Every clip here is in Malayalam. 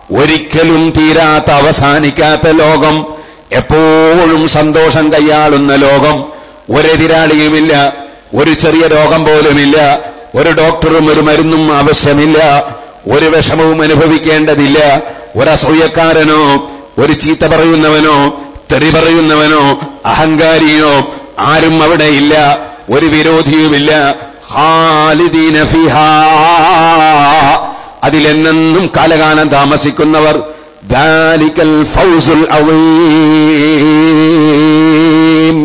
ഒരിക്കലും തീരാത്ത അവസാനിക്കാത്ത ലോകം എപ്പോഴും സന്തോഷം കൈയാളുന്ന ലോകം ഒരെതിരാളിയുമില്ല ഒരു ചെറിയ രോഗം പോലുമില്ല ഒരു ഡോക്ടറും ഒരു മരുന്നും ആവശ്യമില്ല ഒരു വിഷമവും അനുഭവിക്കേണ്ടതില്ല ഒരസൂയക്കാരനോ ഒരു ചീത്ത പറയുന്നവനോ തെറി പറയുന്നവനോ അഹങ്കാരിയോ ആരും അവിടെ ഇല്ല ഒരു വിരോധിയുമില്ല ഖാലിദീന ഫിഹാ അതിലെന്നെന്നും കാലകാലം താമസിക്കുന്നവർ ദാലിക്കൽ ഫൗസുൽ അവീം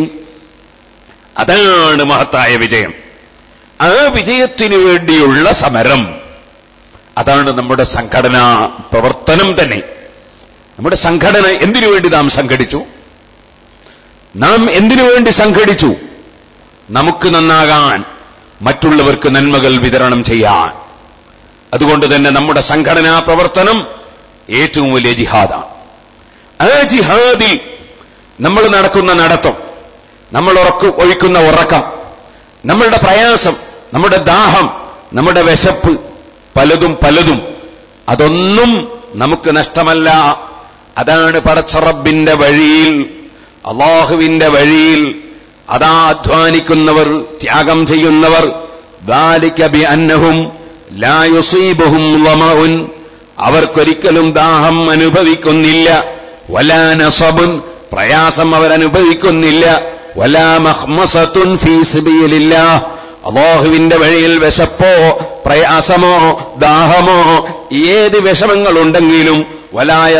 അതാണ് മഹത്തായ വിജയം ആ വിജയത്തിനു വേണ്ടിയുള്ള സമരം അതാണ് നമ്മുടെ സംഘടനാ പ്രവർത്തനം തന്നെ നമ്മുടെ സംഘടന എന്തിനു വേണ്ടി നാം സംഘടിച്ചു നാം എന്തിനു വേണ്ടി സംഘടിച്ചു നമുക്ക് നന്നാകാൻ മറ്റുള്ളവർക്ക് നന്മകൾ വിതരണം ചെയ്യാൻ അതുകൊണ്ട് തന്നെ നമ്മുടെ സംഘടനാ പ്രവർത്തനം ഏറ്റവും വലിയ ജിഹാദാണ് ആ ജിഹാദിൽ നമ്മൾ നടക്കുന്ന നടത്തം നമ്മൾ ഉറക്കു ഒഴിക്കുന്ന ഉറക്കം നമ്മളുടെ പ്രയാസം നമ്മുടെ ദാഹം നമ്മുടെ വിശപ്പ് പലതും പലതും അതൊന്നും നമുക്ക് നഷ്ടമല്ല അതാണ് പടച്ചറബിന്റെ വഴിയിൽ അള്ളാഹുവിന്റെ വഴിയിൽ അതാ അധ്വാനിക്കുന്നവർ ത്യാഗം ചെയ്യുന്നവർ ذَلِكَ بِأَنَّهُمْ ലാ യുസീബുഹും ളമഉൻ അവർക്കൊരിക്കലും ദാഹം അനുഭവിക്കുന്നില്ല വലാ നസബുൻ പ്രയാസം അവരനുഭവിക്കുന്നില്ല വലാ മഖ്മസത്തുൻ ഫീ സബീലില്ലാഹ് അള്ളാഹുവിന്റെ വഴിയിൽ വിശപ്പോ പ്രയാസമോ ദാഹമോ ഏത് വിഷമങ്ങളുണ്ടെങ്കിലും വലായ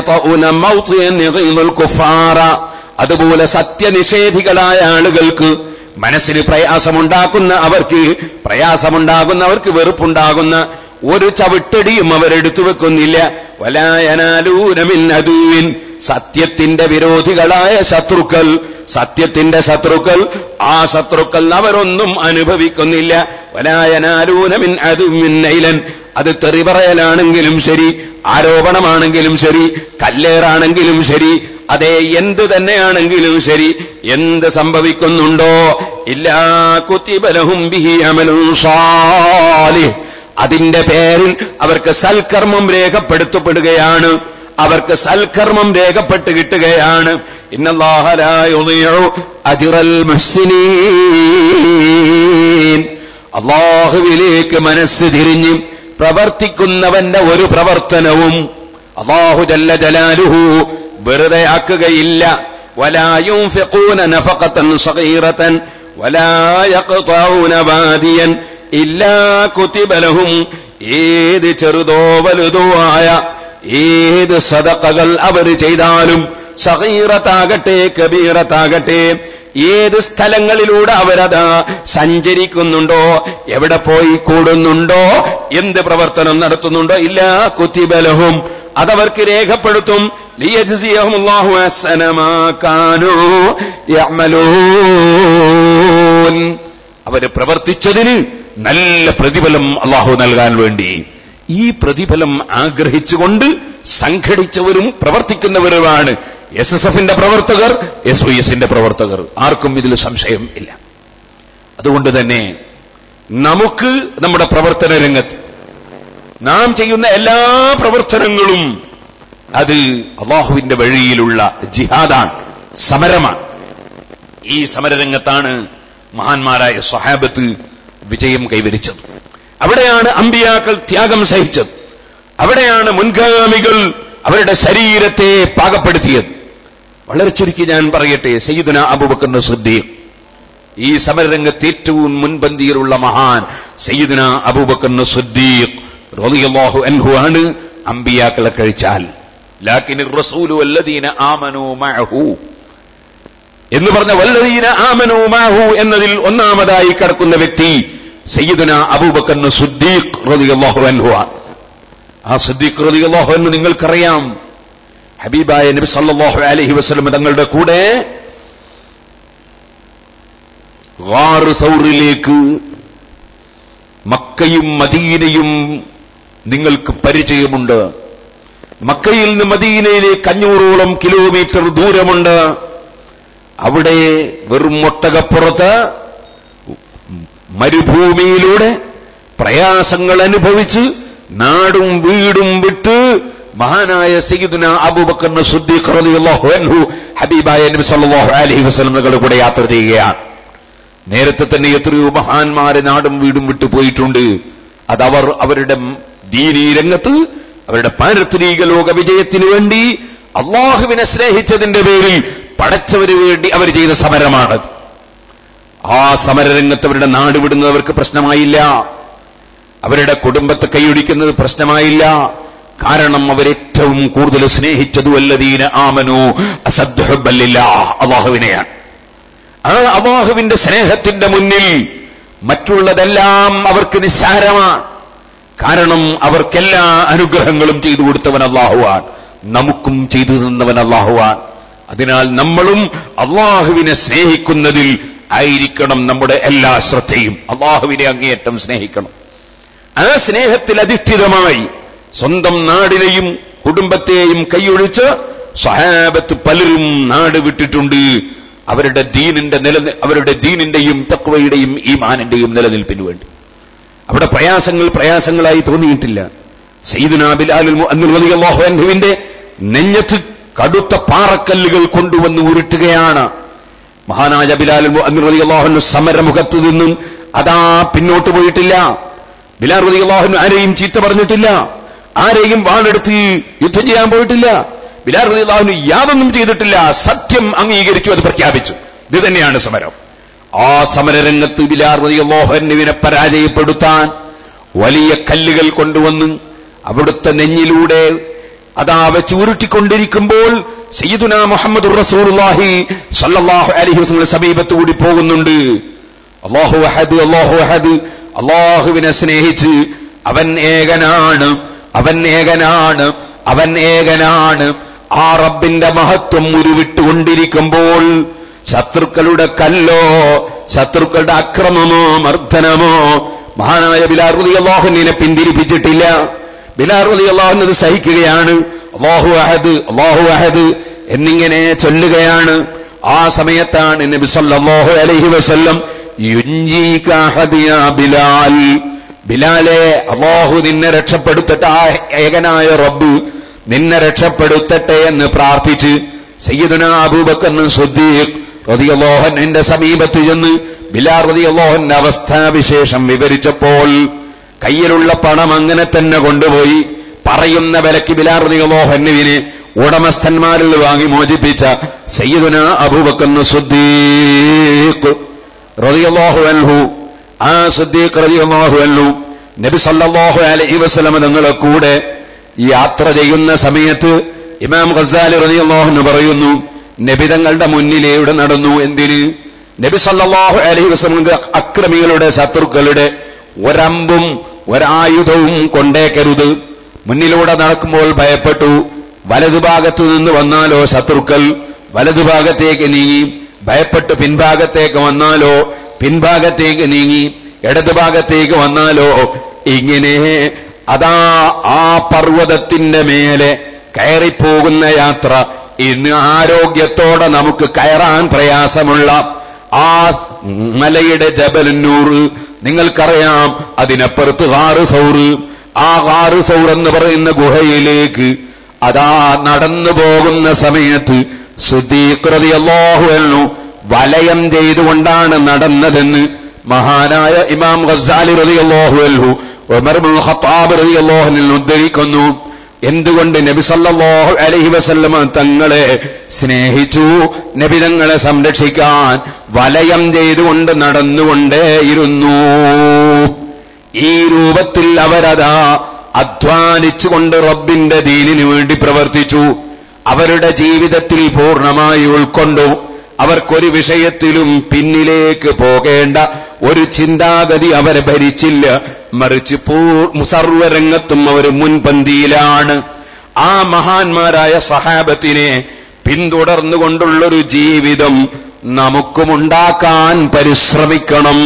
കുഫാറ അതുപോലെ സത്യനിഷേധികളായ ആളുകൾക്ക് മനസ്സിന് പ്രയാസമുണ്ടാക്കുന്ന അവർക്ക് പ്രയാസമുണ്ടാകുന്നവർക്ക് വെറുപ്പുണ്ടാകുന്ന ഒരു ചവിട്ടടിയും അവരെടുത്തു വെക്കുന്നില്ല വലായനാലൂനമിൻ അദൂവിൻ സത്യത്തിന്റെ വിരോധികളായ ശത്രുക്കൾ സത്യത്തിന്റെ ശത്രുക്കൾ ആ ശത്രുക്കൾ അവരൊന്നും അനുഭവിക്കുന്നില്ല വലായനാലൂനമിൻ അതുമിൻ നൈലൻ അത് തെറി പറയലാണെങ്കിലും ശരി ആരോപണമാണെങ്കിലും ശരി കല്ലേറാണെങ്കിലും ശരി അതെ എന്ത് തന്നെയാണെങ്കിലും ശരി എന്ത് സംഭവിക്കുന്നുണ്ടോ ഇല്ലാ കുത്തിബലഹും ബിഹി അമലും സാലിഹ് അതിന്റെ പേരിൽ അവർക്ക് സൽക്കർമ്മം രേഖപ്പെടുത്തപ്പെടുകയാണ് അവർക്ക് സൽക്കർമ്മം രേഖപ്പെട്ട് കിട്ടുകയാണ് ഇന്നല്ലാഹ ലാ യുളിഉ അജ്റൽ മുഹ്സിനീൻ അള്ളാഹുവിലേക്ക് മനസ്സ് തിരിഞ്ഞ് പ്രവർത്തിക്കുന്നവന്റെ ഒരു പ്രവർത്തനവും അള്ളാഹു ജല്ല ജലാലുഹു വെറുതെ ആക്കുകയില്ല ولا ينفقون نفقة صغيرة ولا يقطعون واديا إلا كتب لهم ഏത് ചെറുതോ വലുതോ ആയ ഏത് സദക്കകൾ അവർ ചെയ്താലും സഹീറത്താകട്ടെ കബീറത്താകട്ടെ ഏത് സ്ഥലങ്ങളിലൂടെ അവരതാ സഞ്ചരിക്കുന്നുണ്ടോ എവിടെ പോയി കൂടുന്നുണ്ടോ എന്ത് പ്രവർത്തനം നടത്തുന്നുണ്ടോ ഇല്ല കുത്തിബലഹും അതവർക്ക് രേഖപ്പെടുത്തും ലിയജ്സിയഹും അല്ലാഹു അഹ്സന മാ കാനൂ യഅമലൂൻ അവര് പ്രവർത്തിച്ചതിന് നല്ല പ്രതിഫലം അള്ളാഹു നൽകാൻ വേണ്ടി ഈ പ്രതിഫലം ആഗ്രഹിച്ചുകൊണ്ട് സംഘടിച്ചവരും പ്രവർത്തിക്കുന്നവരുമാണ് എസ് എസ് എഫിന്റെ പ്രവർത്തകർ എസ് വൈ എസിന്റെ പ്രവർത്തകർ ആർക്കും ഇതിൽ സംശയം ഇല്ല അതുകൊണ്ട് തന്നെ നമുക്ക് നമ്മുടെ പ്രവർത്തന രംഗത്ത് നാം ചെയ്യുന്ന എല്ലാ പ്രവർത്തനങ്ങളും അത് അള്ളാഹുവിന്റെ വഴിയിലുള്ള ജിഹാദാണ് സമരമാണ് ഈ സമരരംഗത്താണ് മഹാന്മാരായ സ്വഹാബത്ത് വിജയം കൈവരിച്ചത് അവിടെയാണ് അമ്പിയാക്കൾ ത്യാഗം സഹിച്ചത് അവിടെയാണ് മുൻഗാമികൾ അവരുടെ ശരീരത്തെ പാകപ്പെടുത്തിയത് വളരെ ചുരുക്കി ഞാൻ പറയട്ടെ സയ്യിദുന അബൂബക്കർ സിദ്ദീഖ് ഈ സമരരംഗത്ത് ഏറ്റവും മുൻപന്തിയിലുള്ള മഹാൻ സയ്യിദുന അബൂബക്കർ സിദ്ദീഖ് റളിയല്ലാഹു അൻഹു ആണ് അമ്പിയാക്കളെ കഴിച്ചാൽ ലാക്കിൻ റസൂലു വല്ലദീന ആമനു മഅഹു എന്ന് പറഞ്ഞ വല്ലദീന ആമനു മഅഹു എന്നതിൽ ഒന്നാമതായി കിടക്കുന്ന വ്യക്തി സയ്യിദുന അബൂബക്കർ സിദ്ദീഖ് റളിയല്ലാഹു അൻഹു ആണ് ആ സിദ്ദീഖ് റളിയല്ലാഹു അൻഹു നിങ്ങൾക്കറിയാം ഹബീബായ നബി സല്ലല്ലാഹു അലൈഹി വസല്ലം തങ്ങളുടെ കൂടെ ഗാറ് സൗറിലേക്ക് മക്കയും മദീനയും നിങ്ങൾക്ക് പരിചയമുണ്ട് മക്കയിൽ നിന്ന് മദീനയിലേക്ക് അഞ്ഞൂറോളം കിലോമീറ്റർ ദൂരമുണ്ട് അവിടെ വെറും ഒട്ടകപ്പുറത്ത് മരുഭൂമിയിലൂടെ പ്രയാസങ്ങൾ അനുഭവിച്ച് നാടും വീടും വിട്ട് മഹാനായ സയ്യിദുന അബൂബക്കർ സിദ്ദീഖ് റളിയല്ലാഹു അൻഹു ഹബീബായ നബി സല്ലല്ലാഹു അലൈഹി വസല്ലം തങ്ങളുടെ കൂടെ യാത്ര ചെയ്യുകയാണ് നേരത്തെ തന്നെ എത്രയോ മഹാന്മാരെ നാടും വീടും വിട്ടു പോയിട്ടുണ്ട് അതവർ അവരുടെ ദീനീ രംഗത്ത് അവരുടെ പാരത്രീക ലോക വിജയത്തിനു വേണ്ടി അള്ളാഹുവിനെ സ്നേഹിച്ചതിന്റെ പേരിൽ പടച്ചവന് വേണ്ടി അവർ ചെയ്ത സമരമാണത് ആ സമരരംഗത്ത് അവരുടെ നാട് വിടുന്നവർക്ക് പ്രശ്നമായില്ല അവരുടെ കുടുംബത്തെ കൈയൊടിക്കുന്നത് പ്രശ്നമായില്ല കാരണം അവരേറ്റവും കൂടുതൽ സ്നേഹിച്ചതു അല്ലദീന ആമനു അസദ്ഹുബല്ലില്ല അള്ളാഹുവിനെയാണ് ആ അള്ളാഹുവിന്റെ സ്നേഹത്തിന്റെ മുന്നിൽ മറ്റുള്ളതെല്ലാം അവർക്ക് നിസ്സാരമാണ് കാരണം അവർക്കെല്ലാ അനുഗ്രഹങ്ങളും ചെയ്തു കൊടുത്തവൻ അള്ളാഹുവാൻ നമുക്കും ചെയ്തു തന്നവൻ അള്ളാഹുവാൻ അതിനാൽ നമ്മളും അള്ളാഹുവിനെ സ്നേഹിക്കുന്നതിൽ ആയിരിക്കണം നമ്മുടെ എല്ലാ ശ്രദ്ധയും അള്ളാഹുവിനെ അങ്ങേയറ്റം സ്നേഹിക്കണം ആ സ്നേഹത്തിൽ അധിഷ്ഠിതമായി സ്വന്തം നാടിനെയും കുടുംബത്തെയും കൈയൊഴിച്ച് സഹാബത്ത് പലരും നാട് വിട്ടിട്ടുണ്ട് അവരുടെ ദീനിന്റെ നില അവരുടെ ദീനിന്റെയും തക്വയുടെയും ഈമാനിന്റെയും നിലനിൽപ്പിന് വേണ്ടി അവിടെ പ്രയാസങ്ങൾ പ്രയാസങ്ങളായി തോന്നിയിട്ടില്ല സയ്യിദുനാ ബിലാലുൽ മുഅദ്ദിൻ റളിയല്ലാഹു അൻഹുവിന്റെ നെഞ്ഞത്ത് കടുത്ത പാറക്കല്ലുകൾ കൊണ്ടുവന്ന് ഉരുട്ടുകയാണ് മഹാനായ ബിലാലുൽ മുഅദ്ദിൻ റളിയല്ലാഹു അൻഹു സമരമുഖത്ത് നിന്നും അതാ പിന്നോട്ട് പോയിട്ടില്ല ബിലാൽ റളിയല്ലാഹു അൻഹു ആരെയും ചീത്ത പറഞ്ഞിട്ടില്ല ആരെയും വാളെടുത്ത് യുദ്ധം ചെയ്യാൻ പോയിട്ടില്ല ബിലാൽ റളിയല്ലാഹു അൻഹു യാതൊന്നും ചെയ്തിട്ടില്ല സത്യം അംഗീകരിച്ചു അത് പ്രഖ്യാപിച്ചു ഇത് തന്നെയാണ് സമരം ആ സമരരംഗത്ത് ബിലാൽ റളിയല്ലാഹു അൻഹുവിനെ പരാജയപ്പെടുത്താൻ വലിയ കല്ലുകൾ കൊണ്ടുവന്ന് അവിടുത്തെ നെഞ്ഞിലൂടെ അതാ വെച്ച് ഉരുട്ടിക്കൊണ്ടിരിക്കുമ്പോൾ സയ്യിദുന മുഹമ്മദ് റസൂലുള്ളാഹി സല്ലല്ലാഹു അലൈഹി വസല്ലം സമീപത്ത് കൂടി പോകുന്നുണ്ട് അല്ലാഹു അഹദ് അല്ലാഹു അഹദ് അള്ളാഹുവിനെ സ്നേഹിച്ച് അവൻ ഏകനാണ് അവൻ ഏകനാണ് അവൻ ഏകനാണ് ആ റബ്ബിന്റെ മഹത്വം ഉരുവിട്ടുകൊണ്ടിരിക്കുമ്പോൾ ശത്രുക്കളുടെ കല്ലോ ശത്രുക്കളുടെ അക്രമമോ മർദ്ദനമോ മഹാനായ ബിലാറുദി അള്ളാഹുവിനെ പിന്തിരിപ്പിച്ചിട്ടില്ല ബിലാറുദി അള്ളാഹുന്നത് സഹിക്കുകയാണ് അള്ളാഹു അഹദ് അള്ളാഹു അഹദ് എന്നിങ്ങനെ ചൊല്ലുകയാണ് ആ സമയത്താണ് നബി സല്ലല്ലാഹു അലൈഹി വസല്ലം യുഞ്ചീക അഹദ് യാ ബിലാൽ ബിലാലെ അള്ളാഹു നിന്നെ രക്ഷപ്പെടുത്തട്ടെ ആ ഏകനായ റബ്ബ് നിന്നെ രക്ഷപ്പെടുത്തട്ടെ എന്ന് പ്രാർത്ഥിച്ച് സയ്യിദുന അബൂബക്കർ സുദ്ദീഖ് റതിയല്ലോഹന്റെ സമീപത്ത് ചെന്ന് ബിലാർ റതിയല്ലോഹന്റെ അവസ്ഥാവിശേഷം വിവരിച്ചപ്പോൾ കയ്യിലുള്ള പണം അങ്ങനെ തന്നെ കൊണ്ടുപോയി പറയുന്ന വിലക്ക് ബിലാർ റതിയല്ലോഹന്നുവിനെ ഉടമസ്ഥന്മാരിൽ വാങ്ങി മോചിപ്പിച്ച സയ്യിദുന അബൂബക്കർ സുദ്ദീഖ് റതിയല്ലാഹു അൻഹു ആ സുദ്ദീഖ് റളിയല്ലാഹു അൻഹു നബി സല്ലല്ലാഹു അലൈഹി വസല്ലം തങ്ങളെ കൂടെ യാത്ര ചെയ്യുന്ന സമയത്ത് ഇമാം ഖസാലി റളിയല്ലാഹു അൻഹു പറയുന്നു നബി തങ്ങളുടെ മുന്നിലൂടെ നടന്നു എന്തിന് നബി സല്ലല്ലാഹു അലൈഹി വസല്ലം അക്രമികളുടെ ശത്രുക്കളുടെ ഒരമ്പും ഒരായുധവും കൊണ്ടേക്കരുത് മുന്നിലൂടെ നടക്കുമ്പോൾ ഭയപ്പെട്ടു വലതുഭാഗത്തു നിന്ന് വന്നാലോ ശത്രുക്കൾ വലതുഭാഗത്തേക്ക് നീങ്ങി ഭയപ്പെട്ട് പിൻഭാഗത്തേക്ക് വന്നാലോ പിൻഭാഗത്തേക്ക് നീങ്ങി ഇടതുഭാഗത്തേക്ക് വന്നാലോ ഇങ്ങനെ അതാ ആ പർവ്വതത്തിന്റെ മേലെ കയറിപ്പോകുന്ന യാത്ര ഇന്ന് ആരോഗ്യത്തോടെ നമുക്ക് കയറാൻ പ്രയാസമുള്ള ആ മലയുടെ ജബലന്നൂറ് നിങ്ങൾക്കറിയാം അതിനപ്പുറത്ത് ഹാറ് സൗറ് ആ ഹാറ് സൗർ എന്ന് പറയുന്ന ഗുഹയിലേക്ക് അതാ നടന്നു പോകുന്ന സമയത്ത് സുദ്ദീഖ്റതിയല്ലാഹു വലയം ചെയ്തുകൊണ്ടാണ് നടന്നതെന്ന് മഹാനായ ഇമാം ഖസാലി റളിയല്ലാഹു അൻഹു ഉമർ ഇബ്നുൽ ഖത്താബ് റളിയല്ലാഹു അൻഹു ഉദ്ധരിക്കുന്നു എന്തുകൊണ്ട് നബി സല്ലല്ലാഹു അലൈഹി വസല്ലമ തങ്ങളെ സ്നേഹിച്ചു നബി തങ്ങളെ സംരക്ഷിക്കാൻ വലയം ചെയ്തുകൊണ്ട് നടന്നുകൊണ്ടേയിരുന്നു ഈ രൂപത്തിൽ അവരതാ അധ്വാനിച്ചുകൊണ്ട് റബ്ബിന്റെ ദീനിനു വേണ്ടി പ്രവർത്തിച്ചു അവരുടെ ജീവിതത്തിൽ പൂർണ്ണമായി ഉൾക്കൊണ്ടു അവർക്കൊരു വിഷയത്തിലും പിന്നിലേക്ക് പോകേണ്ട ഒരു ചിന്താഗതി അവരെ ഭരിച്ചില്ല മറിച്ച് പൂ- സർവ്വരംഗത്തും അവർ മുൻപന്തിയിലാണ് ആ മഹാന്മാരായ സഹാബത്തിനെ പിന്തുടർന്നുകൊണ്ടുള്ളൊരു ജീവിതം നമുക്കുമുണ്ടാക്കാൻ പരിശ്രമിക്കണം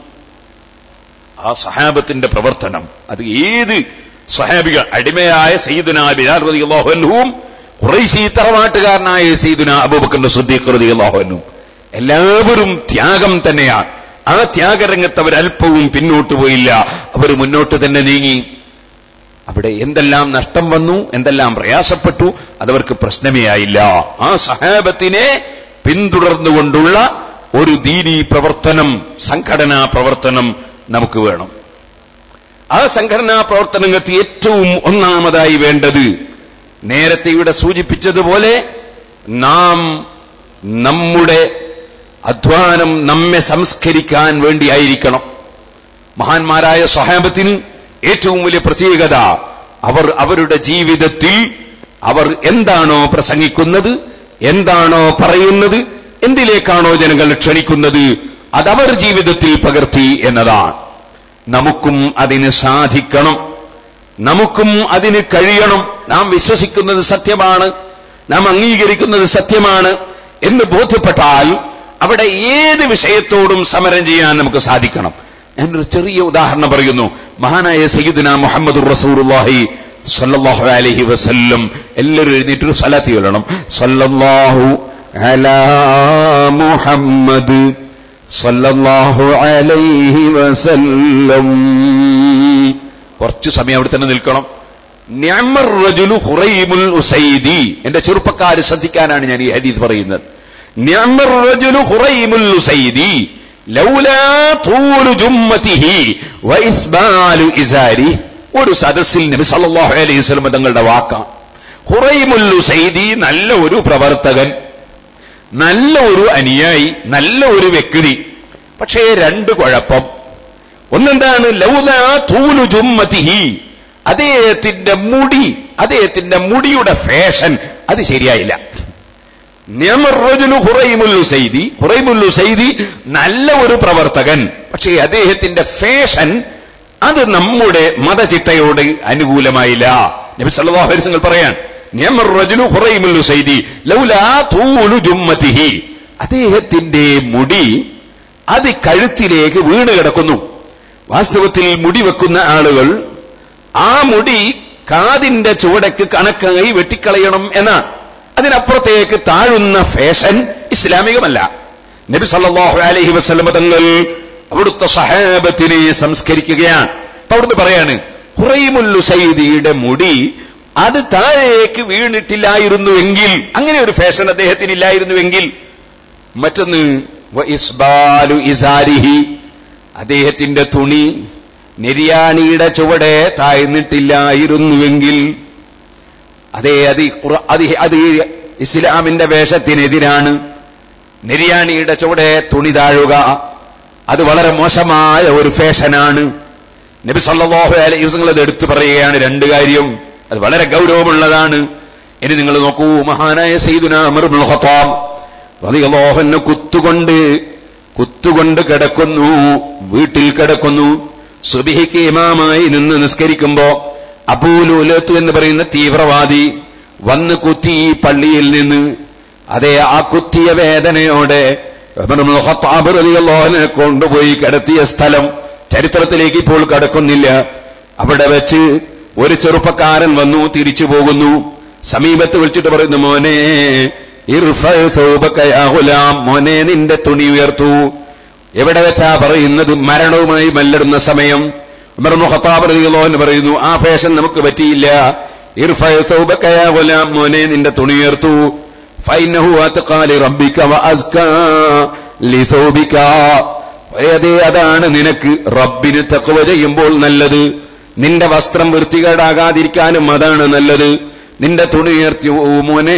ആ സഹാബത്തിന്റെ പ്രവർത്തനം അത് ഏത് സഹാബികൾ അടിമയായ സയ്യിദുന ബിലാൽ റളിയല്ലാഹു അൻഹുവും ഖുറൈശി തറവാട്ടുകാരനായ സയ്യിദുന അബൂബക്കർ സിദ്ദീഖ് റളിയല്ലാഹു അൻഹു എല്ലാവരും ത്യാഗം തന്നെയാണ് ആ ത്യാഗരംഗത്ത് അവർ അല്പവും പിന്നോട്ട് പോയില്ല അവർ മുന്നോട്ട് തന്നെ നീങ്ങി അവിടെ എന്തെല്ലാം നഷ്ടം വന്നു എന്തെല്ലാം പ്രയാസപ്പെട്ടു അതവർക്ക് പ്രശ്നമേ ആയില്ല ആ സഹാബത്തിനെ പിന്തുടർന്നുകൊണ്ടുള്ള ഒരു ദീനീ പ്രവർത്തനം സംഘടനാ പ്രവർത്തനം നമുക്ക് വേണം ആ സംഘടനാ പ്രവർത്തനങ്ങൾക്ക് ഏറ്റവും ഒന്നാമതായി വേണ്ടത് നേരത്തെ ഇവിടെ സൂചിപ്പിച്ചതുപോലെ നാം നമ്മുടെ അധ്വാനം നമ്മെ സംസ്കരിക്കാൻ വേണ്ടിയായിരിക്കണം മഹാന്മാരായ സഹാബത്തിന് ഏറ്റവും വലിയ പ്രത്യേകത അവർ അവരുടെ ജീവിതത്തിൽ അവർ എന്താണോ പ്രസംഗിക്കുന്നത് എന്താണോ പറയുന്നത് എന്തിലേക്കാണോ ജനങ്ങൾ ക്ഷണിക്കുന്നത് അതവർ ജീവിതത്തിൽ പകർത്തി എന്നതാണ് നമുക്കും അതിന് സാധിക്കണം നമുക്കും അതിന് കഴിയണം നാം വിശ്വസിക്കുന്നത് സത്യമാണ് നാം അംഗീകരിക്കുന്നത് സത്യമാണ് എന്ന് ബോധ്യപ്പെട്ടാൽ അവിടെ ഏത് വിഷയത്തോടും സമരം ചെയ്യാൻ നമുക്ക് സാധിക്കണം ഞാനൊരു ചെറിയ ഉദാഹരണം പറയുന്നു മഹാനായ സയ്യിദുന മുഹമ്മദ് റസൂലുള്ളാഹി സല്ലല്ലാഹു അലൈഹി വസല്ലം എല്ലാവരും എഴുന്നേറ്റൊരു സ്വലാത്തി ചൊല്ലണം സല്ലല്ലാഹു അലാ മുഹമ്മദ് സല്ലല്ലാഹു അലൈഹി വസല്ലം കുറച്ചു സമയം അവിടെ തന്നെ നിൽക്കണം നിഅമർ റജുലു ഖുറൈമുൽ ഉസൈദി എന്റെ ചെറുപ്പക്കാര് ശ്രദ്ധിക്കാനാണ് ഞാൻ ഈ ഹദീസ് പറയുന്നത് നിഅമർ റജുലു ഖുറൈമുൽ ഉസൈദി ലൗലാ തൂലു ജുമ്മതിഹി വഇസ്ബാലു ഇസാരി ഒരു സദസ്സിൽ നബി സല്ലല്ലാഹു അലൈഹി വസല്ലം തങ്ങളുടെ വാക്കാണ് ഖുറൈമുൽ ഉസൈദി നല്ല ഒരു പ്രവർത്തകൻ നല്ല ഒരു അനുയായി നല്ല ഒരു വ്യക്തി പക്ഷേ രണ്ട് കുഴപ്പം ഒന്നെന്താണ് ലൗലാ തൂലു ജുമ്മതിഹി അദ്ദേഹത്തിന്റെ മുടി അദ്ദേഹത്തിന്റെ മുടിയുടെ ഫാഷൻ അത് ശരിയായില്ല നിയമറുജുലു ഹുറൈമുല്ലു സൈദി ഹുറൈമുല്ലു സൈദി നല്ല ഒരു പ്രവർത്തകൻ പക്ഷേ അദ്ദേഹത്തിന്റെ ഫാഷൻ അത് നമ്മുടെ മതചിട്ടയോട് അനുകൂലമായില്ല നബി സല്ലല്ലാഹു അലൈഹി വസല്ലം പറയാൻ നിയമറുജുലു ഹുറൈമുല്ലു സൈദി ലൗലാ തൂലു ജുമ്മതിഹി അദ്ദേഹത്തിന്റെ മുടി അത് കഴുത്തിലേക്ക് വീണ് കിടക്കുന്നു വാസ്തവത്തിൽ മുടി വെക്കുന്ന ആളുകൾ ആ മുടി കാതിന്റെ ചുവടക്ക് കണക്കായി വെട്ടിക്കളയണം എന്നാണ് അതിനപ്പുറത്തേക്ക് താഴുന്ന ഫാഷൻ ഇസ്ലാമികമല്ല നബി സല്ലല്ലാഹു അലൈഹി വസല്ലം തങ്ങൾ അവിടുത്തെ സഹാബത്തിനെ സംസ്കരിക്കുകയാണ് അപ്പൊ അവിടുന്ന് പറയാണ് ഹുറൈമുല്ലു സൈദിയുടെ മുടി അത് താഴേക്ക് വീണിട്ടില്ലായിരുന്നുവെങ്കിൽ അങ്ങനെ ഒരു ഫാഷൻ അദ്ദേഹത്തിന് ഇല്ലായിരുന്നുവെങ്കിൽ മറ്റൊന്ന് വ ഇസ്ബാലു ഇസാരിഹി അദ്ദേഹത്തിന്റെ തുണി നെരിയാണിയുടെ ചുവടെ താഴ്ന്നിട്ടില്ലായിരുന്നുവെങ്കിൽ അതേ അത് ഖുറ- അത് അത് ഇസ്ലാമിന്റെ വേഷത്തിനെതിരാണ് നെരിയാണിയുടെ ചുവടെ തുണി താഴുക അത് വളരെ മോശമായ ഒരു ഫാഷനാണ് നബി സല്ലല്ലാഹു അലൈഹി വസല്ലം അത് എടുത്തു പറയുകയാണ് രണ്ട് കാര്യം അത് വളരെ ഗൗരവമുള്ളതാണ് ഇനി നിങ്ങൾ നോക്കൂ മഹാനായ സയ്യിദുന ഉമർ ഇബ്നുൽ ഖത്താബ് റളിയല്ലാഹു അൻഹു കുത്തുകൊണ്ട് കുത്തുകൊണ്ട് കിടക്കുന്നു വീട്ടിൽ കിടക്കുന്നു സുബിഹിക്ക് ഇമാമായി നിന്ന് നിസ്കരിക്കുമ്പോ അബൂലുലത്ത് എന്ന് പറയുന്ന തീവ്രവാദി വന്ന് കുത്തി ഈ പള്ളിയിൽ നിന്ന് അതേ ആ കുത്തിയ വേദനയോടെ ഉമർ ഇബ്നുൽ ഖത്താബ് റളിയല്ലാഹു അൻഹു കൊണ്ടുപോയി കിടത്തിയ സ്ഥലം ചരിത്രത്തിലേക്ക് ഇപ്പോൾ കടക്കുന്നില്ല അവിടെ വെച്ച് ഒരു ചെറുപ്പക്കാരൻ വന്നു തിരിച്ചു പോകുന്നു സമീപത്ത് വിളിച്ചിട്ട് പറയുന്നു മോനെ ഇർഫഅ സൗബക യാ ഗുലാം മോനെ നിന്റെ തുണി ഉയർത്തു എവിടെ വെച്ചാ പറയുന്നത് മരണവുമായി മല്ലിടുന്ന സമയം ഉമർ ഇബ്നു ഖത്താബ് റളിയല്ലാഹു അൻഹു പറയുന്നു ആ ഫാഷൻ നമുക്ക് പറ്റിയില്ല ഇർഫഅ സൗബക യാ ഗുലാം മോനെ നിന്റെ തുണി ഉയർത്തു ഫൈനഹു അത്ഖാ റബ്ബിക വഅസ്കാ ലിസൗബിക അതെ അതാണ് നിനക്ക് റബ്ബിന് തഖ്വ ചെയ്യുമ്പോൾ നല്ലത് നിന്റെ വസ്ത്രം വൃത്തികേടാകാതിരിക്കാനും അതാണ് നല്ലത് നിന്റെ തുണി ഉയർത്തി ഓ മോനെ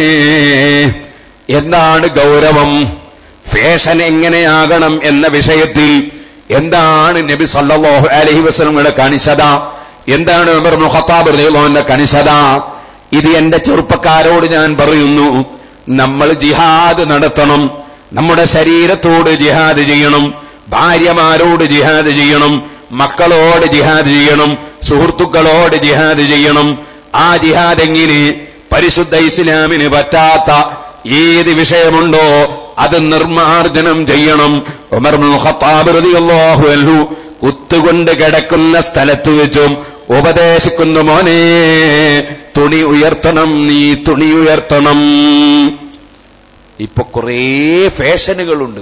എന്താണ് ഗൗരവം ഫാഷൻ എങ്ങനെയാകണം എന്ന വിഷയത്തിൽ എന്താണ് നബി സല്ലല്ലാഹു അലൈഹി വസല്ലമയുടെ കണിശത എന്താണ് ഉമർ ഇബ്നു ഖത്താബ് റളിയല്ലാഹുവിന്റെ കണിശത ഇത് എന്റെ ചെറുപ്പക്കാരോട് ഞാൻ പറയുന്നു നമ്മൾ ജിഹാദ് നടത്തണം നമ്മുടെ ശരീരത്തോട് ജിഹാദ് ചെയ്യണം ഭാര്യമാരോട് ജിഹാദ് ചെയ്യണം മക്കളോട് ജിഹാദ് ചെയ്യണം സുഹൃത്തുക്കളോട് ജിഹാദ് ചെയ്യണം ആ ജിഹാദ് എങ്ങനെ പരിശുദ്ധ ഇസ്ലാമിന് പറ്റാത്ത ഏത് വിഷയമുണ്ടോ അത് നിർമാർജനം ചെയ്യണം ഉമർ ഇബ്നുൽ ഖത്താബ് റളിയല്ലാഹു അൻഹു കുത്തുകൊണ്ട് കിടക്കുന്ന സ്ഥലത്ത് വെച്ചും ഉപദേശിക്കുന്നു മോനെ തുണി ഉയർത്തണം നീ തുണി ഉയർത്തണം ഇപ്പൊ കുറേ ഫാഷനുകളുണ്ട്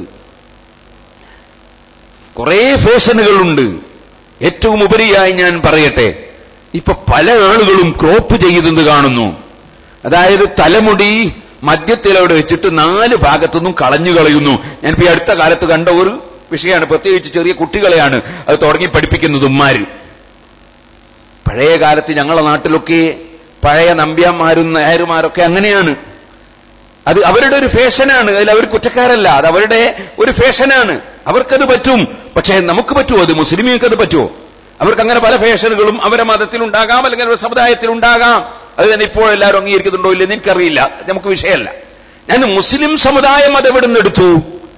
കുറേ ഫാഷനുകളുണ്ട് ഏറ്റവും ഉപരിയായി ഞാൻ പറയട്ടെ ഇപ്പൊ പല ആളുകളും ക്രോപ്പ് ചെയ്യുന്നത് കാണുന്നു അതായത് തലമുടി മധ്യത്തിലവിടെ വെച്ചിട്ട് നാല് ഭാഗത്തുനിന്നും കളഞ്ഞു കളയുന്നു ഞാനിപ്പോ ഈ അടുത്ത കാലത്ത് കണ്ട ഒരു വിഷയമാണ് പ്രത്യേകിച്ച് ചെറിയ കുട്ടികളെയാണ് അത് തുടങ്ങി പഠിപ്പിക്കുന്നത് ഉമ്മാര് പഴയ കാലത്ത് ഞങ്ങളുടെ നാട്ടിലൊക്കെ പഴയ നമ്പ്യാന്മാരും നായരുമാരൊക്കെ അങ്ങനെയാണ് അത് അവരുടെ ഒരു ഫാഷനാണ് അതിൽ അവർ കുറ്റക്കാരല്ല അത് അവരുടെ ഒരു ഫാഷനാണ് അവർക്കത് പറ്റും പക്ഷേ നമുക്ക് പറ്റുമോ അത് മുസ്ലിമീങ്ങൾക്ക് അത് പറ്റുമോ അവർക്ക് അങ്ങനെ പല ഫാഷനുകളും അവരുടെ മതത്തിലുണ്ടാകാം അല്ലെങ്കിൽ അവരുടെ സമുദായത്തിലുണ്ടാകാം അത് തന്നെ ഇപ്പോൾ എല്ലാവരും അംഗീകരിക്കുന്നുണ്ടോ ഇല്ലെന്ന് എനിക്കറിയില്ല അത് നമുക്ക് വിഷയമല്ല ഞാൻ മുസ്ലിം സമുദായം അത് എവിടെ നിന്ന് എടുത്തു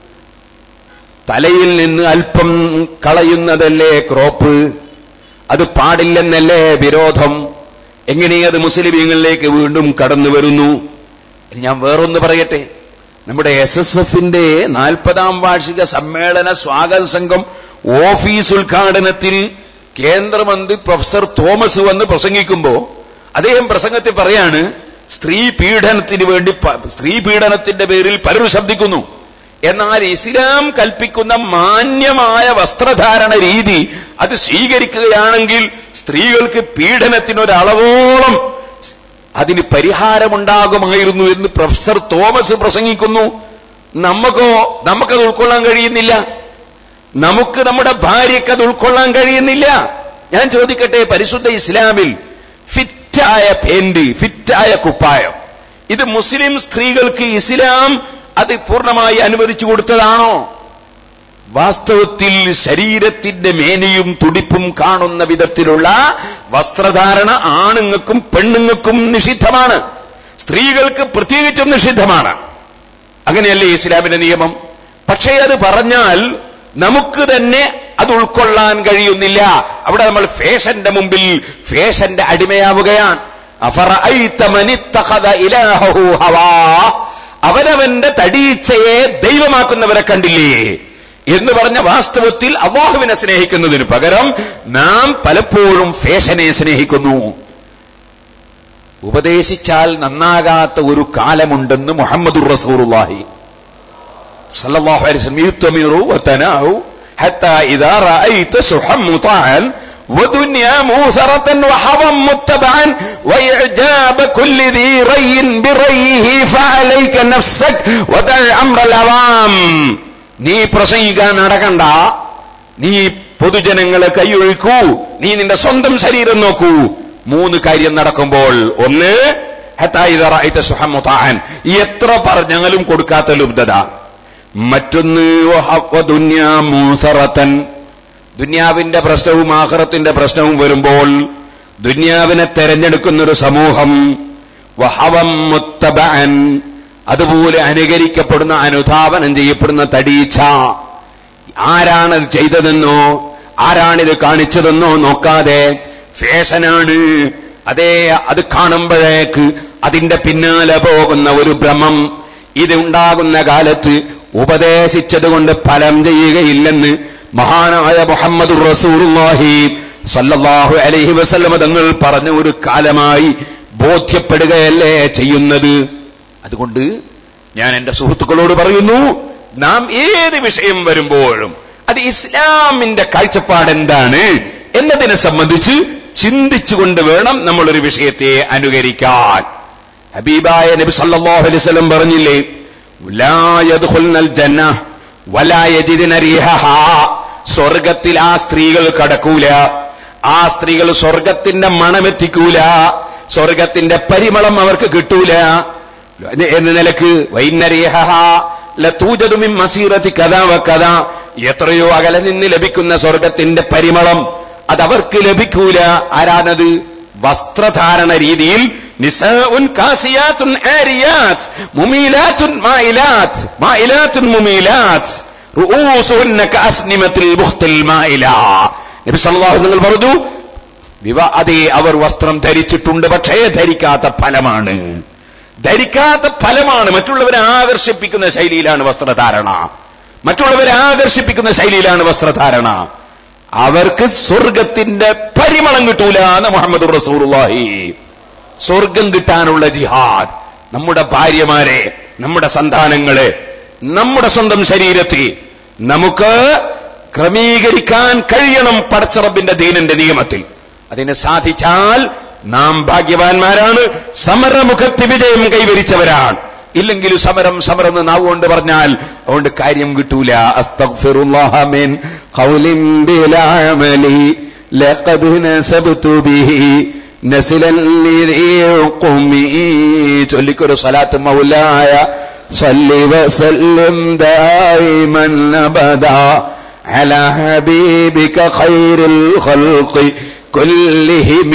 തലയിൽ നിന്ന് അല്പം കളയുന്നതല്ലേ ക്രോപ്പ് അത് പാടില്ലെന്നല്ലേ വിരോധം എങ്ങനെ അത് മുസ്ലിമീങ്ങളിലേക്ക് വീണ്ടും കടന്നു വരുന്നു ഇനി ഞാൻ വേറൊന്ന് പറയട്ടെ നമ്മുടെ എസ് എസ് എഫിന്റെ നാൽപ്പതാം വാർഷിക സമ്മേളന സ്വാഗത സംഘം ഓഫീസ് ഉദ്ഘാടനത്തിൽ കേന്ദ്രമന്ത്രി പ്രൊഫസർ തോമസ് വന്ന് പ്രസംഗിക്കുമ്പോ അദ്ദേഹം പ്രസംഗത്തിൽ പറയാണ് സ്ത്രീ പീഡനത്തിന് വേണ്ടി പ- സ്ത്രീ പീഡനത്തിന്റെ പേരിൽ പലരും ശബ്ദിക്കുന്നു എന്നാൽ ഇസ്ലാം കൽപ്പിക്കുന്ന മാന്യമായ വസ്ത്രധാരണ രീതി അത് സ്വീകരിക്കുകയാണെങ്കിൽ സ്ത്രീകൾക്ക് പീഡനത്തിനൊരളവോളം അതിന് പരിഹാരമുണ്ടാകുമായിരുന്നു എന്ന് പ്രൊഫസർ തോമസ് പ്രസംഗിക്കുന്നു നമുക്കോ നമുക്കത് ഉൾക്കൊള്ളാൻ കഴിയുന്നില്ല നമുക്ക് നമ്മുടെ ഭാര്യയ്ക്ക് അത് ഉൾക്കൊള്ളാൻ കഴിയുന്നില്ല ഞാൻ ചോദിക്കട്ടെ പരിശുദ്ധ ഇസ്ലാമിൽ ഫിറ്റായ പേന്റ് ഫിറ്റായ കുപ്പായം ഇത് മുസ്ലിം സ്ത്രീകൾക്ക് ഇസ്ലാം അത് പൂർണ്ണമായി അനുവദിച്ചു കൊടുത്തതാണോ വാസ്തവത്തിൽ ശരീരത്തിന്റെ മേനയും തുടിപ്പും കാണുന്ന വിധത്തിലുള്ള വസ്ത്രധാരണ ആണുങ്ങൾക്കും പെണ്ണുങ്ങൾക്കും നിഷിദ്ധമാണ് സ്ത്രീകൾക്ക് പ്രത്യേകിച്ചും നിഷിദ്ധമാണ് അങ്ങനെയല്ലേ ഇസ്ലാമിന്റെ നിയമം പക്ഷേ അത് പറഞ്ഞാൽ നമുക്ക് തന്നെ അത് ഉൾക്കൊള്ളാൻ കഴിയുന്നില്ല അവിടെ നമ്മൾ ഫേഷന്റെ മുമ്പിൽ ഫേഷന്റെ അടിമയാവുകയാണ് അഫറഅയ്ത മനിത്തഖദ ഇലാഹഹു ഹവാ. അവനവന്റെ തടീച്ചയെ ദൈവമാക്കുന്നവരെ കണ്ടില്ലേ എന്ന് പറഞ്ഞ വാസ്തവത്തിൽ അള്ളാഹുവിനെ സ്നേഹിക്കുന്നതിന് പകരം നാം പലപ്പോഴും ഫേഷനെ സ്നേഹിക്കുന്നു ഉപദേശിച്ചാൽ നന്നാകാത്ത ഒരു കാലമുണ്ടെന്ന് മുഹമ്മദുർ റസൂറുല്ലാഹി സല്ലല്ലാഹു അലൈഹി വസല്ലം യുത്തമിറു വതനാഉ حتى إذا رأيت سحا مطاعا ودنيا موثرة وحظا متبعا وإعجاب كل ذي ري بريه فعليك نفسك ودع أمر العوام നീ പ്രസംഗിക്കാൻ നടക്കണ്ട നീ പൊതുജനങ്ങളെ കൈയൊഴിക്കൂ നീ നിന്റെ സ്വന്തം ശരീരം നോക്കൂ മൂന്ന് കാര്യം നടക്കുമ്പോൾ ഒന്ന് ഹത്താ ഇദാ റഅയ്ത സുഹം മുതാഅൻ. എത്ര പറഞ്ഞാലും കൊടുക്കാത്ത ലുബ്ധത മറ്റൊന്ന് വഹ- വദുന്യാ മൂസറത്തൻ ദുന്യാവിന്റെ പ്രശ്നവും ആഹ്റത്തിന്റെ പ്രശ്നവും വരുമ്പോൾ ദുന്യാവിനെ തെരഞ്ഞെടുക്കുന്ന ഒരു സമൂഹം വഹവം മുത്തബഅൻ അതുപോലെ അനുകരിക്കപ്പെടുന്ന അനുധാവനം ചെയ്യപ്പെടുന്ന തടീച്ച ആരാണത് ചെയ്തതെന്നോ ആരാണിത് കാണിച്ചതെന്നോ നോക്കാതെ ഫാഷനാണ് അതേ അത് കാണുമ്പോഴേക്ക് അതിന്റെ പിന്നാലെ പോകുന്ന ഒരു ഭ്രമം ഇത് ഉണ്ടാകുന്ന കാലത്ത് ഉപദേശിച്ചതുകൊണ്ട് ഫലം ചെയ്യുകയില്ലെന്ന് മഹാനായ മുഹമ്മദ് റസൂറുല്ലാഹി സല്ലല്ലാഹു അലൈഹി വസല്ലമ തങ്ങൾ പറഞ്ഞ ഒരു കാലമായി ബോധ്യപ്പെടുകയല്ലേ ചെയ്യുന്നത് അതുകൊണ്ട് ഞാൻ എന്റെ സുഹൃത്തുക്കളോട് പറയുന്നു നാം ഏത് വിഷയം വരുമ്പോഴും അത് ഇസ്ലാമിന്റെ കാഴ്ചപ്പാട് എന്താണ് എന്നതിനെ സംബന്ധിച്ച് ചിന്തിച്ചുകൊണ്ട് വേണം നമ്മളൊരു വിഷയത്തെ അനുകരിക്കാൻ ഹബീബായ നബി സല്ലല്ലാഹു അലൈഹി വസല്ലം പറഞ്ഞില്ലേ ലാ യദ്ഖുൽനൽ ജന്ന വലാ യജിദന റീഹഹാ സ്വർഗത്തിൽ ആ സ്ത്രീകൾ കടക്കൂല ആ സ്ത്രീകൾ സ്വർഗത്തിന്റെ മണമെത്തിക്കൂല സ്വർഗത്തിന്റെ പരിമളം അവർക്ക് കിട്ടൂല എന്ന നിലക്ക് വൈന്നരീഹഹ ലതൂജദു മിൻ മസീറത്തി കഥാ വ കഥാ എത്രയോ അകലെ നിന്ന് ലഭിക്കുന്ന സ്വർഗത്തിന്റെ പരിമളം അതവർക്ക് ലഭിക്കൂല ആരാനത് വസ്ത്രധാരണ രീതിയിൽ നിസാഉൻ കാസിയാത്തുൻ ആരിയാത്ത് മുമീലാത്തുൻ മായിലാത്ത് മായിലാത്തുൻ മുമീലാത്ത് റൂസുഹുന്ന കഅസ്നിമത്തിൽ ബുഖ്തിൽ മായില നബി സല്ലല്ലാഹു അലൈഹി വസല്ലം പറഞ്ഞു വിവാ അതെ അവർ വസ്ത്രം ധരിച്ചിട്ടുണ്ട് പക്ഷേ ധരിക്കാത്ത ഫലമാണ് ധരിക്കാത്ത ഫലമാണ് മറ്റുള്ളവരെ ആകർഷിപ്പിക്കുന്ന ശൈലിയിലാണ് വസ്ത്രധാരണ മറ്റുള്ളവരെ ആകർഷിപ്പിക്കുന്ന ശൈലിയിലാണ് വസ്ത്രധാരണ അവർക്ക് സ്വർഗത്തിന്റെ പരിമളം കിട്ടൂല എന്ന് മുഹമ്മദ് റസൂറുല്ലാഹി സ്വർഗം കിട്ടാനുള്ള ജിഹാദ് നമ്മുടെ ഭാര്യമാരെ നമ്മുടെ സന്താനങ്ങളെ നമ്മുടെ സ്വന്തം ശരീരത്തെ നമുക്ക് ക്രമീകരിക്കാൻ കഴിയണം പടച്ചറബിന്റെ ദീനന്റെ നിയമത്തിൽ അതിന് സാധിച്ചാൽ നാം ഭാഗ്യവാന്മാരാണ് സമരമുഖത്ത് വിജയം കൈവരിച്ചവരാണ് ഇല്ലെങ്കിൽ സമരം സമരം എന്ന് നാവുകൊണ്ട് പറഞ്ഞാൽ അതുകൊണ്ട് കാര്യം കിട്ടൂല അസ്തഗ്ഫിറുല്ലാഹ മിൻ ഖൗലിൻ ബിലാ അമലി ലഖദ് നസബ്തു ബിഹി നസിലൻ ലിദീ ഖുമി ചൊല്ലിക്കൊരു സ്വലാത്ത് മൗലായ صلي وسلم دائما ابدا على حبيبك خير الخلق كلهم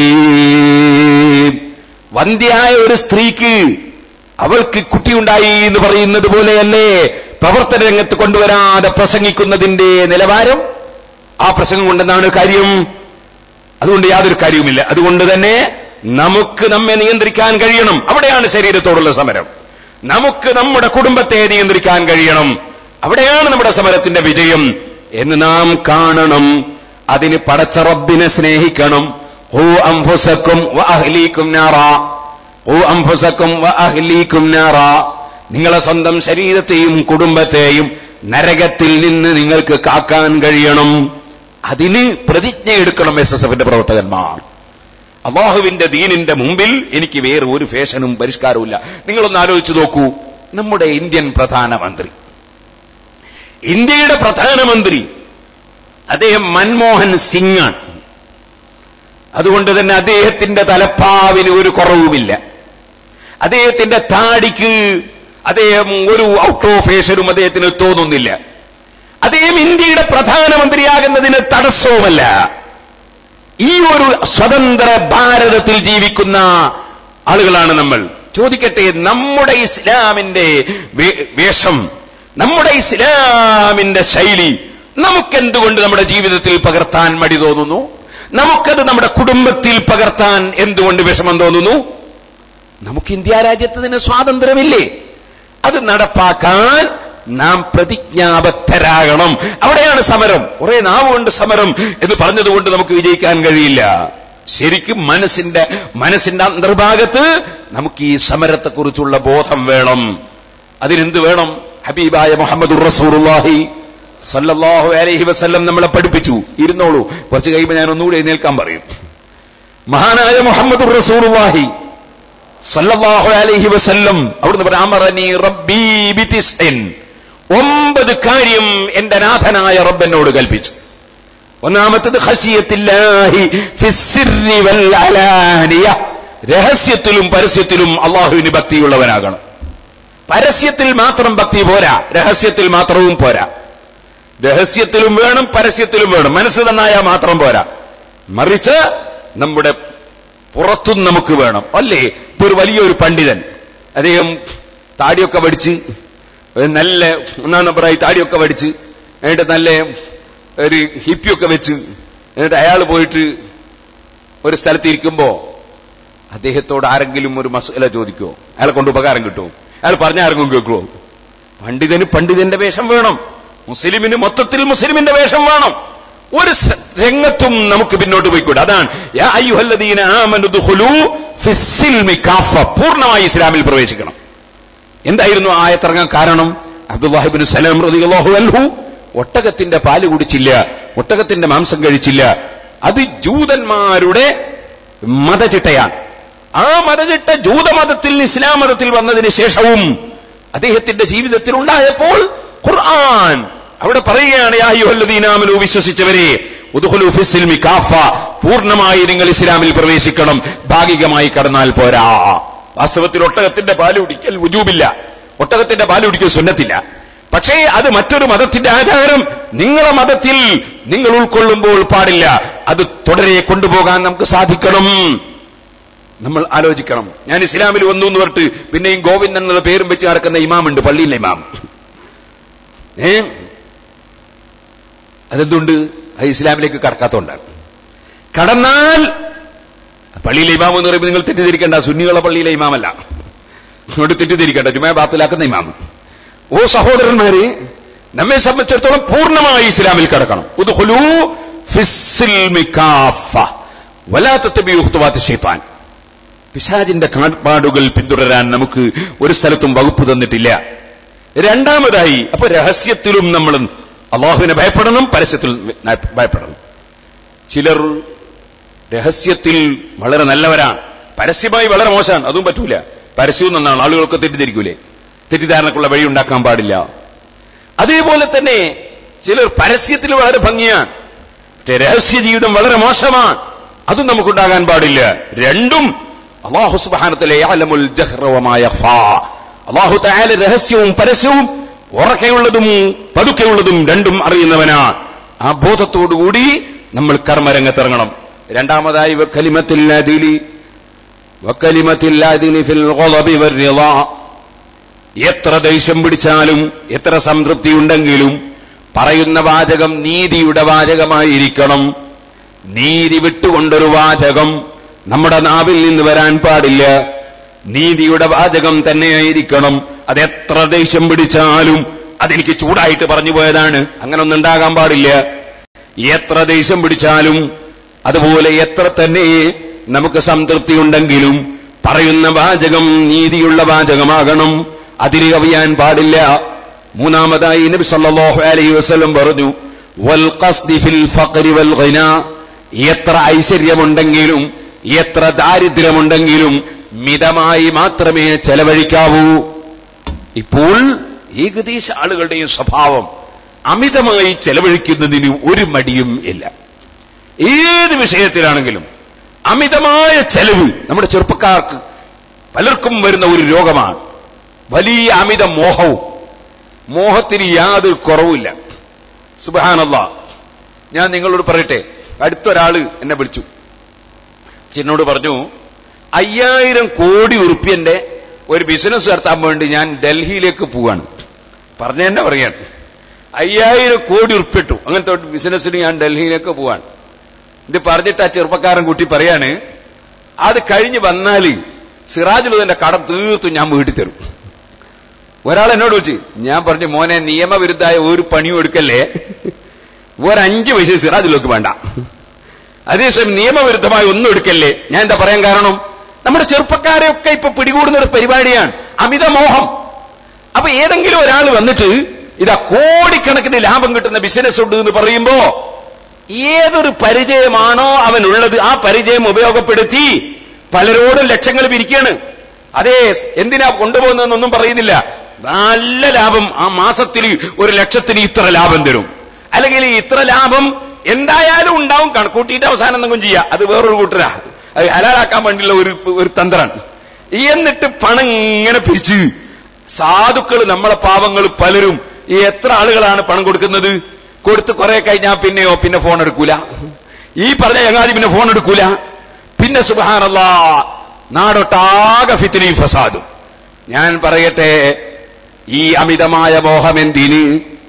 വന്ധ്യായ ഒരു സ്ത്രീക്ക് അവൾക്ക് കുട്ടിയുണ്ടായി എന്ന് പറയുന്നത് പോലെയല്ലേ പ്രവർത്തന രംഗത്ത് കൊണ്ടുവരാതെ പ്രസംഗിക്കുന്നതിന്റെ നിലവാരം ആ പ്രസംഗം കൊണ്ടെന്നാണ് കാര്യം അതുകൊണ്ട് യാതൊരു കാര്യവുമില്ല അതുകൊണ്ട് തന്നെ നമുക്ക് നമ്മെ നിയന്ത്രിക്കാൻ കഴിയണം അവിടെയാണ് ശരീരത്തോടുള്ള സമരം നമുക്ക് നമ്മുടെ കുടുംബത്തെ നിയന്ത്രിക്കാൻ കഴിയണം അവിടെയാണ് നമ്മുടെ സമരത്തിന്റെ വിജയം എന്ന് നാം കാണണം അതിന് പടച്ച റബ്ബിനെ സ്നേഹിക്കണം ഹൂ അംഫുസക്കും വ അഹ്ലീക്കും നാറ ഹൂ അംഫുസക്കും വ അഹ്ലീക്കും നാറ നിങ്ങളെ സ്വന്തം ശരീരത്തെയും കുടുംബത്തെയും നരകത്തിൽ നിന്ന് നിങ്ങൾക്ക് കാക്കാൻ കഴിയണം അതിന് പ്രതിജ്ഞ എടുക്കണം എസ് എസ് എഫിന്റെ പ്രവർത്തകന്മാർ അള്ളാഹുവിന്റെ ദീനിന്റെ മുമ്പിൽ എനിക്ക് വേറെ ഒരു ഫാഷനും പരിഷ്കാരവും ഇല്ല നിങ്ങളൊന്ന് ആലോചിച്ചു നോക്കൂ നമ്മുടെ ഇന്ത്യൻ പ്രധാനമന്ത്രി ഇന്ത്യയുടെ പ്രധാനമന്ത്രി അദ്ദേഹം മൻമോഹൻ സിംഗ് ആണ് അതുകൊണ്ട് തന്നെ അദ്ദേഹത്തിന്റെ തലപ്പാവിന് ഒരു കുറവുമില്ല അദ്ദേഹത്തിന്റെ താടിക്ക് അദ്ദേഹം ഒരു ഔട്ട് ഓഫ് ഫേഷനും അദ്ദേഹത്തിന് തോന്നുന്നില്ല അദ്ദേഹം ഇന്ത്യയുടെ പ്രധാനമന്ത്രിയാകുന്നതിന് തടസ്സവുമല്ല ഈ ഒരു സ്വതന്ത്ര ഭാരതത്തിൽ ജീവിക്കുന്ന ആളുകളാണ് നമ്മൾ ചോദിക്കട്ടെ നമ്മുടെ ഇസ്ലാമിന്റെ വേ- വേഷം നമ്മുടെ ഇസ്ലാമിന്റെ ശൈലി നമുക്കെന്തുകൊണ്ട് നമ്മുടെ ജീവിതത്തിൽ പകർത്താൻ മടി തോന്നുന്നു നമുക്കത് നമ്മുടെ കുടുംബത്തിൽ പകർത്താൻ എന്തുകൊണ്ട് വിഷമം തോന്നുന്നു നമുക്ക് ഇന്ത്യ രാജ്യത്തിന് സ്വാതന്ത്ര്യമില്ലേ അത് നടപ്പാക്കാൻ നാം പ്രതിജ്ഞാബദ്ധരാകണം അവിടെയാണ് സമരം കുറെ നാവുകൊണ്ട് സമരം എന്ന് പറഞ്ഞതുകൊണ്ട് നമുക്ക് വിജയിക്കാൻ കഴിയില്ല ശരിക്കും മനസ്സിന്റെ മനസ്സിന്റെ അന്തർഭാഗത്ത് നമുക്ക് ഈ സമരത്തെക്കുറിച്ചുള്ള ബോധം വേണം അതിനെന്ത് വേണം ഹബീബായ മുഹമ്മദ് റസൂറുല്ലാഹി സല്ലല്ലാഹു അലൈഹി വസല്ലം നമ്മളെ പഠിപ്പിച്ചു ഇരുന്നോളൂ കുറച്ച് കഴിയുമ്പോൾ ഞാൻ ഒന്നുകൂടി എഴുന്നേൽക്കാൻ പറയും മഹാനായ മുഹമ്മദ് റസൂറുല്ലാഹി സല്ലല്ലാഹു അലൈഹി വസല്ലം അവിടുന്ന് പറയാം അമറനി റബ്ബി ബിതിസ്ഇൻ ഒമ്പത് കാര്യം എന്റെ നാഥനായ റബ്ബനോട് കൽപ്പിച്ചു ഒന്നാമത്തത് ഖശിയത്തില്ലാഹി ഫിസ്സിർരി വൽ അലാനിയ രഹസ്യത്തിലും പരസ്യത്തിലും അള്ളാഹുവിന് ഭക്തിയുള്ളവനാകണം പരസ്യത്തിൽ മാത്രം ഭക്തി പോരാ രഹസ്യത്തിൽ മാത്രവും പോരാ രഹസ്യത്തിലും വേണം പരസ്യത്തിലും വേണം മനസ്സ് നന്നായാൽ മാത്രം പോരാ മറിച്ച് നമ്മുടെ പുറത്തും നമുക്ക് വേണം അല്ലേ ഇപ്പൊ ഒരു വലിയൊരു പണ്ഡിതൻ അദ്ദേഹം താടിയൊക്കെ വടിച്ച് ഒരു നല്ല ഒന്നാം നമ്പറായി താടിയൊക്കെ വടിച്ച് എന്നിട്ട് നല്ല ഒരു ഹിപ്പിയൊക്കെ വെച്ച് എന്നിട്ട് അയാൾ പോയിട്ട് ഒരു സ്ഥലത്ത് ഇരിക്കുമ്പോ അദ്ദേഹത്തോട് ആരെങ്കിലും ഒരു മസല ചോദിക്കുമോ അയാളെ കൊണ്ട് ഉപകാരം കിട്ടുമോ അയാൾ പറഞ്ഞ ആരെങ്കിലും കേൾക്കുമോ പണ്ഡിതന് പണ്ഡിതന്റെ വേഷം വേണം മുസ്ലിമിന് മൊത്തത്തിൽ മുസ്ലിമിന്റെ വേഷം വേണം ഒരു സ- രംഗത്തും നമുക്ക് പിന്നോട്ട് പോയിക്കൂടെ അതാണ് യാ അയ്യുഹല്ലദീന ആമനു ദുഖുലൂ ഫിസ്സിൽമി കാഫ പൂർണ്ണമായി ഇസ്ലാമിൽ പ്രവേശിക്കണം എന്തായിരുന്നു ആ ആയത്തിറങ്ങാൻ കാരണം അബ്ദുല്ലാഹിബിൻ സലാം റളിയല്ലാഹു അൻഹു ഒട്ടകത്തിന്റെ പാല് കുടിച്ചില്ല ഒട്ടകത്തിന്റെ മാംസം കഴിച്ചില്ല അത് ജൂതന്മാരുടെ മതചിട്ടയാണ് ആ മതചിട്ട ജൂതമതത്തിൽ ഇസ്ലാം മതത്തിൽ വന്നതിന് ശേഷവും അദ്ദേഹത്തിന്റെ ജീവിതത്തിൽ ഉണ്ടായപ്പോൾ ഖുർആൻ അവിടെ പറയുകയാണ് യാ അയ്യുഹല്ലദീന ആമനു വിശ്വസിച്ചവരെ ഉദ്ഖുലു ഫിസ്സിൽമി കാഫ പൂർണ്ണമായി നിങ്ങൾ ഇസ്ലാമിൽ പ്രവേശിക്കണം ഭാഗികമായി കടന്നാൽ പോരാ വാസ്തവത്തിൽ ഒട്ടകത്തിന്റെ പാല് കുടിക്കൽ വുജൂബില്ല ഒട്ടകത്തിന്റെ പാല് കുടിക്കൽ സുന്നത്തില്ല പക്ഷേ അത് മറ്റൊരു മതത്തിന്റെ ആചാരം നിങ്ങളെ മതത്തിൽ നിങ്ങൾ ഉൾക്കൊള്ളുമ്പോൾ പാടില്ല അത് തുടരെ കൊണ്ടുപോകാൻ നമുക്ക് സാധിക്കണം നമ്മൾ ആലോചിക്കണം ഞാൻ ഇസ്ലാമിൽ വന്നു എന്ന് പറഞ്ഞിട്ട് പിന്നെയും ഗോവിന്ദൻ എന്നുള്ള പേരും വെച്ച് നടക്കുന്ന ഇമാമുണ്ട് പള്ളിയിലെ ഇമാം ഏ അതെന്തുകൊണ്ട് അത് ഇസ്ലാമിലേക്ക് കടക്കാത്തോണ്ടാണ് കടന്നാൽ പള്ളിയിലെ ഇമാം എന്ന് പറയുമ്പോൾ നിങ്ങൾ തെറ്റിദ്ധരിക്കേണ്ട സുന്നികളെ പള്ളിയിലെ ഇമാമല്ല ഇങ്ങോട്ട് തെറ്റിദ്ധരിക്കേണ്ട ചുമ്മാ ബാത്തിലാക്കുന്ന ഇമാം ഓ സഹോദരന്മാരെ നമ്മെ സംബന്ധിച്ചിടത്തോളം പൂർണ്ണമായി ഇസ്ലാമിൽ കടക്കണം ഉദ്ഖുലൂ ഫിസ്സിൽമി കാഫ വലാ തത്തബിഉ ഖുതുവാത്തി ശൈത്താൻ പിശാജിന്റെ കാൽപ്പാടുകൾ പിന്തുടരാൻ നമുക്ക് ഒരു സ്ഥലത്തും വകുപ്പ് തന്നിട്ടില്ല രണ്ടാമതായി അപ്പൊ രഹസ്യത്തിലും നമ്മൾ അള്ളാഹുവിനെ ഭയപ്പെടണം പരസ്യത്തിൽ ഭയപ്പെടണം ചിലർ രഹസ്യത്തിൽ വളരെ നല്ലവരാണ് പരസ്യമായി വളരെ മോശമാണ് അതും പറ്റൂല പരസ്യവും നന്നാണ് ആളുകൾക്ക് തെറ്റിദ്ധരിക്കൂലേ തെറ്റിദ്ധാരണക്കുള്ള വഴി ഉണ്ടാക്കാൻ പാടില്ല അതേപോലെ തന്നെ ചിലർ പരസ്യത്തിൽ വളരെ ഭംഗിയാണ് പക്ഷേ രഹസ്യ ജീവിതം വളരെ മോശമാണ് അതും നമുക്കുണ്ടാകാൻ പാടില്ല രണ്ടും അള്ളാഹു സുബാനത്തിലെ അള്ളാഹു തയാല രഹസ്യവും പരസ്യവും ഉറക്കെയുള്ളതും പതുക്കെയുള്ളതും രണ്ടും അറിയുന്നവനാണ് ആ ബോധത്തോടുകൂടി നമ്മൾ കർമ്മരംഗത്തിറങ്ങണം രണ്ടാമതായി വക്കലിമത്തില്ലാതിലി വക്കലിമത്തില്ലാതിലി ഫിൽ ഗളബി വർരിളാ എത്ര ദേഷ്യം പിടിച്ചാലും എത്ര സംതൃപ്തി ഉണ്ടെങ്കിലും പറയുന്ന വാചകം നീതിയുടെ വാചകമായിരിക്കണം നീതി വിട്ടുകൊണ്ടൊരു വാചകം നമ്മുടെ നാവിൽ നിന്ന് വരാൻ പാടില്ല നീതിയുടെ വാചകം തന്നെയായിരിക്കണം അത് എത്ര ദേഷ്യം പിടിച്ചാലും അതെനിക്ക് ചൂടായിട്ട് പറഞ്ഞു പോയതാണ് അങ്ങനെ ഒന്നും ഉണ്ടാകാൻ പാടില്ല എത്ര ദേഷ്യം പിടിച്ചാലും അതുപോലെ എത്ര തന്നെ നമുക്ക് സംതൃപ്തി ഉണ്ടെങ്കിലും പറയുന്ന വാചകം നീതിയുള്ള വാചകമാകണം അതിന് കവിയാൻ പാടില്ല മൂന്നാമതായി നബി സല്ലല്ലാഹു അലൈഹി വസല്ലം പറഞ്ഞു വൽ ഖസ്ദി ഫിൽ ഫഖ്രി വൽ ഘിന എത്ര ഐശ്വര്യമുണ്ടെങ്കിലും എത്ര ദാരിദ്ര്യമുണ്ടെങ്കിലും മിതമായി മാത്രമേ ചെലവഴിക്കാവൂ ഇപ്പോൾ ഏകദേശ ആളുകളുടെയും സ്വഭാവം അമിതമായി ചെലവഴിക്കുന്നതിന് ഒരു മടിയും ഇല്ല ഏത് വിഷയത്തിലാണെങ്കിലും അമിതമായ ചെലവ് നമ്മുടെ ചെറുപ്പക്കാർക്ക് പലർക്കും വരുന്ന ഒരു രോഗമാണ് വലിയ അമിത മോഹവും മോഹത്തിന് യാതൊരു കുറവുമില്ല സുബാനല്ല ഞാൻ നിങ്ങളോട് പറയട്ടെ അടുത്തൊരാള് എന്നെ വിളിച്ചു എന്നോട് പറഞ്ഞു അയ്യായിരം കോടി ഉറുപ്പ്യന്റെ ഒരു ബിസിനസ് നടത്താൻ വേണ്ടി ഞാൻ ഡൽഹിയിലേക്ക് പോവാണ് പറഞ്ഞ തന്നെ പറയാണ് അയ്യായിരം കോടി ഉറുപ്പിട്ടു അങ്ങനത്തെ ഒരു ബിസിനസ്സിന് ഞാൻ ഡൽഹിയിലേക്ക് പോവാണ് ഇത് പറഞ്ഞിട്ട് ആ ചെറുപ്പക്കാരൻ കുട്ടി പറയാണ് അത് കഴിഞ്ഞ് വന്നാൽ സിറാജുലുദന്റെ കടം തീർത്തും ഞാൻ വീട്ടിൽ തരും ഒരാൾ എന്നോട് വെച്ച് ഞാൻ പറഞ്ഞു മോനെ നിയമവിരുദ്ധായ ഒരു പണിയും എടുക്കല്ലേ ഒരഞ്ച് പൈസ സിറാജുലേക്ക് വേണ്ട അതേസമയം നിയമവിരുദ്ധമായ ഒന്നും എടുക്കല്ലേ ഞാൻ എന്താ പറയാൻ കാരണം നമ്മുടെ ചെറുപ്പക്കാരെയൊക്കെ ഇപ്പൊ പിടികൂടുന്ന ഒരു പരിപാടിയാണ് അമിതമോഹം അപ്പൊ ഏതെങ്കിലും ഒരാൾ വന്നിട്ട് ഇതാ കോടിക്കണക്കിന് ലാഭം കിട്ടുന്ന ബിസിനസ് ഉണ്ട് എന്ന് പറയുമ്പോ ഏതൊരു പരിചയമാണോ അവനുള്ളത് ആ പരിചയം ഉപയോഗപ്പെടുത്തി പലരോടും ലക്ഷങ്ങൾ പിരിക്കാണ് അതെ എന്തിനാ കൊണ്ടുപോകുന്നതെന്നൊന്നും പറയുന്നില്ല നല്ല ലാഭം ആ മാസത്തിൽ ഒരു ലക്ഷത്തിന് ഇത്ര ലാഭം തരും അല്ലെങ്കിൽ ഇത്ര ലാഭം എന്തായാലും ഉണ്ടാവും കണക്കൂട്ടിയിട്ട് അവസാനം എന്തെങ്കിലും ചെയ്യാം അത് വേറൊരു കൂട്ടരാ അത് ഹലാലാക്കാൻ വേണ്ടിയുള്ള ഒരു ഒരു തന്ത്രമാണ് എന്നിട്ട് പണം ഇങ്ങനെ പിരിച്ച് സാധുക്കൾ നമ്മളെ പാവങ്ങൾ പലരും ഈ എത്ര ആളുകളാണ് പണം കൊടുക്കുന്നത് കൊടുത്ത് കുറെ കഴിഞ്ഞാൽ പിന്നെയോ പിന്നെ ഫോൺ എടുക്കൂല ഈ പറഞ്ഞ ചങ്ങാതി പിന്നെ ഫോൺ എടുക്കൂല പിന്നെ സുബാനല്ല നാടൊട്ടാകെ ഫിത്തിനെയും ഫസാദും ഞാൻ പറയട്ടെ ഈ അമിതമായ മോഹം എന്തിന്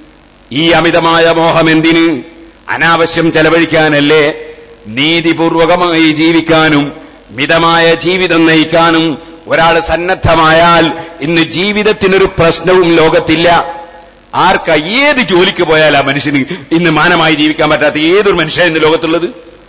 ഈ അമിതമായ മോഹം എന്തിന് അനാവശ്യം ചെലവഴിക്കാനല്ലേ നീതിപൂർവകമായി ജീവിക്കാനും മിതമായ ജീവിതം നയിക്കാനും ഒരാൾ സന്നദ്ധമായാൽ ഇന്ന് ജീവിതത്തിനൊരു പ്രശ്നവും ലോകത്തില്ല ആർക്ക ഏത് ജോലിക്ക് പോയാൽ ആ മനുഷ്യന് ഇന്ന് മാനമായി ജീവിക്കാൻ പറ്റാത്ത ഏതൊരു മനുഷ്യൻ ഇന്ന് ലോകത്തുള്ളത്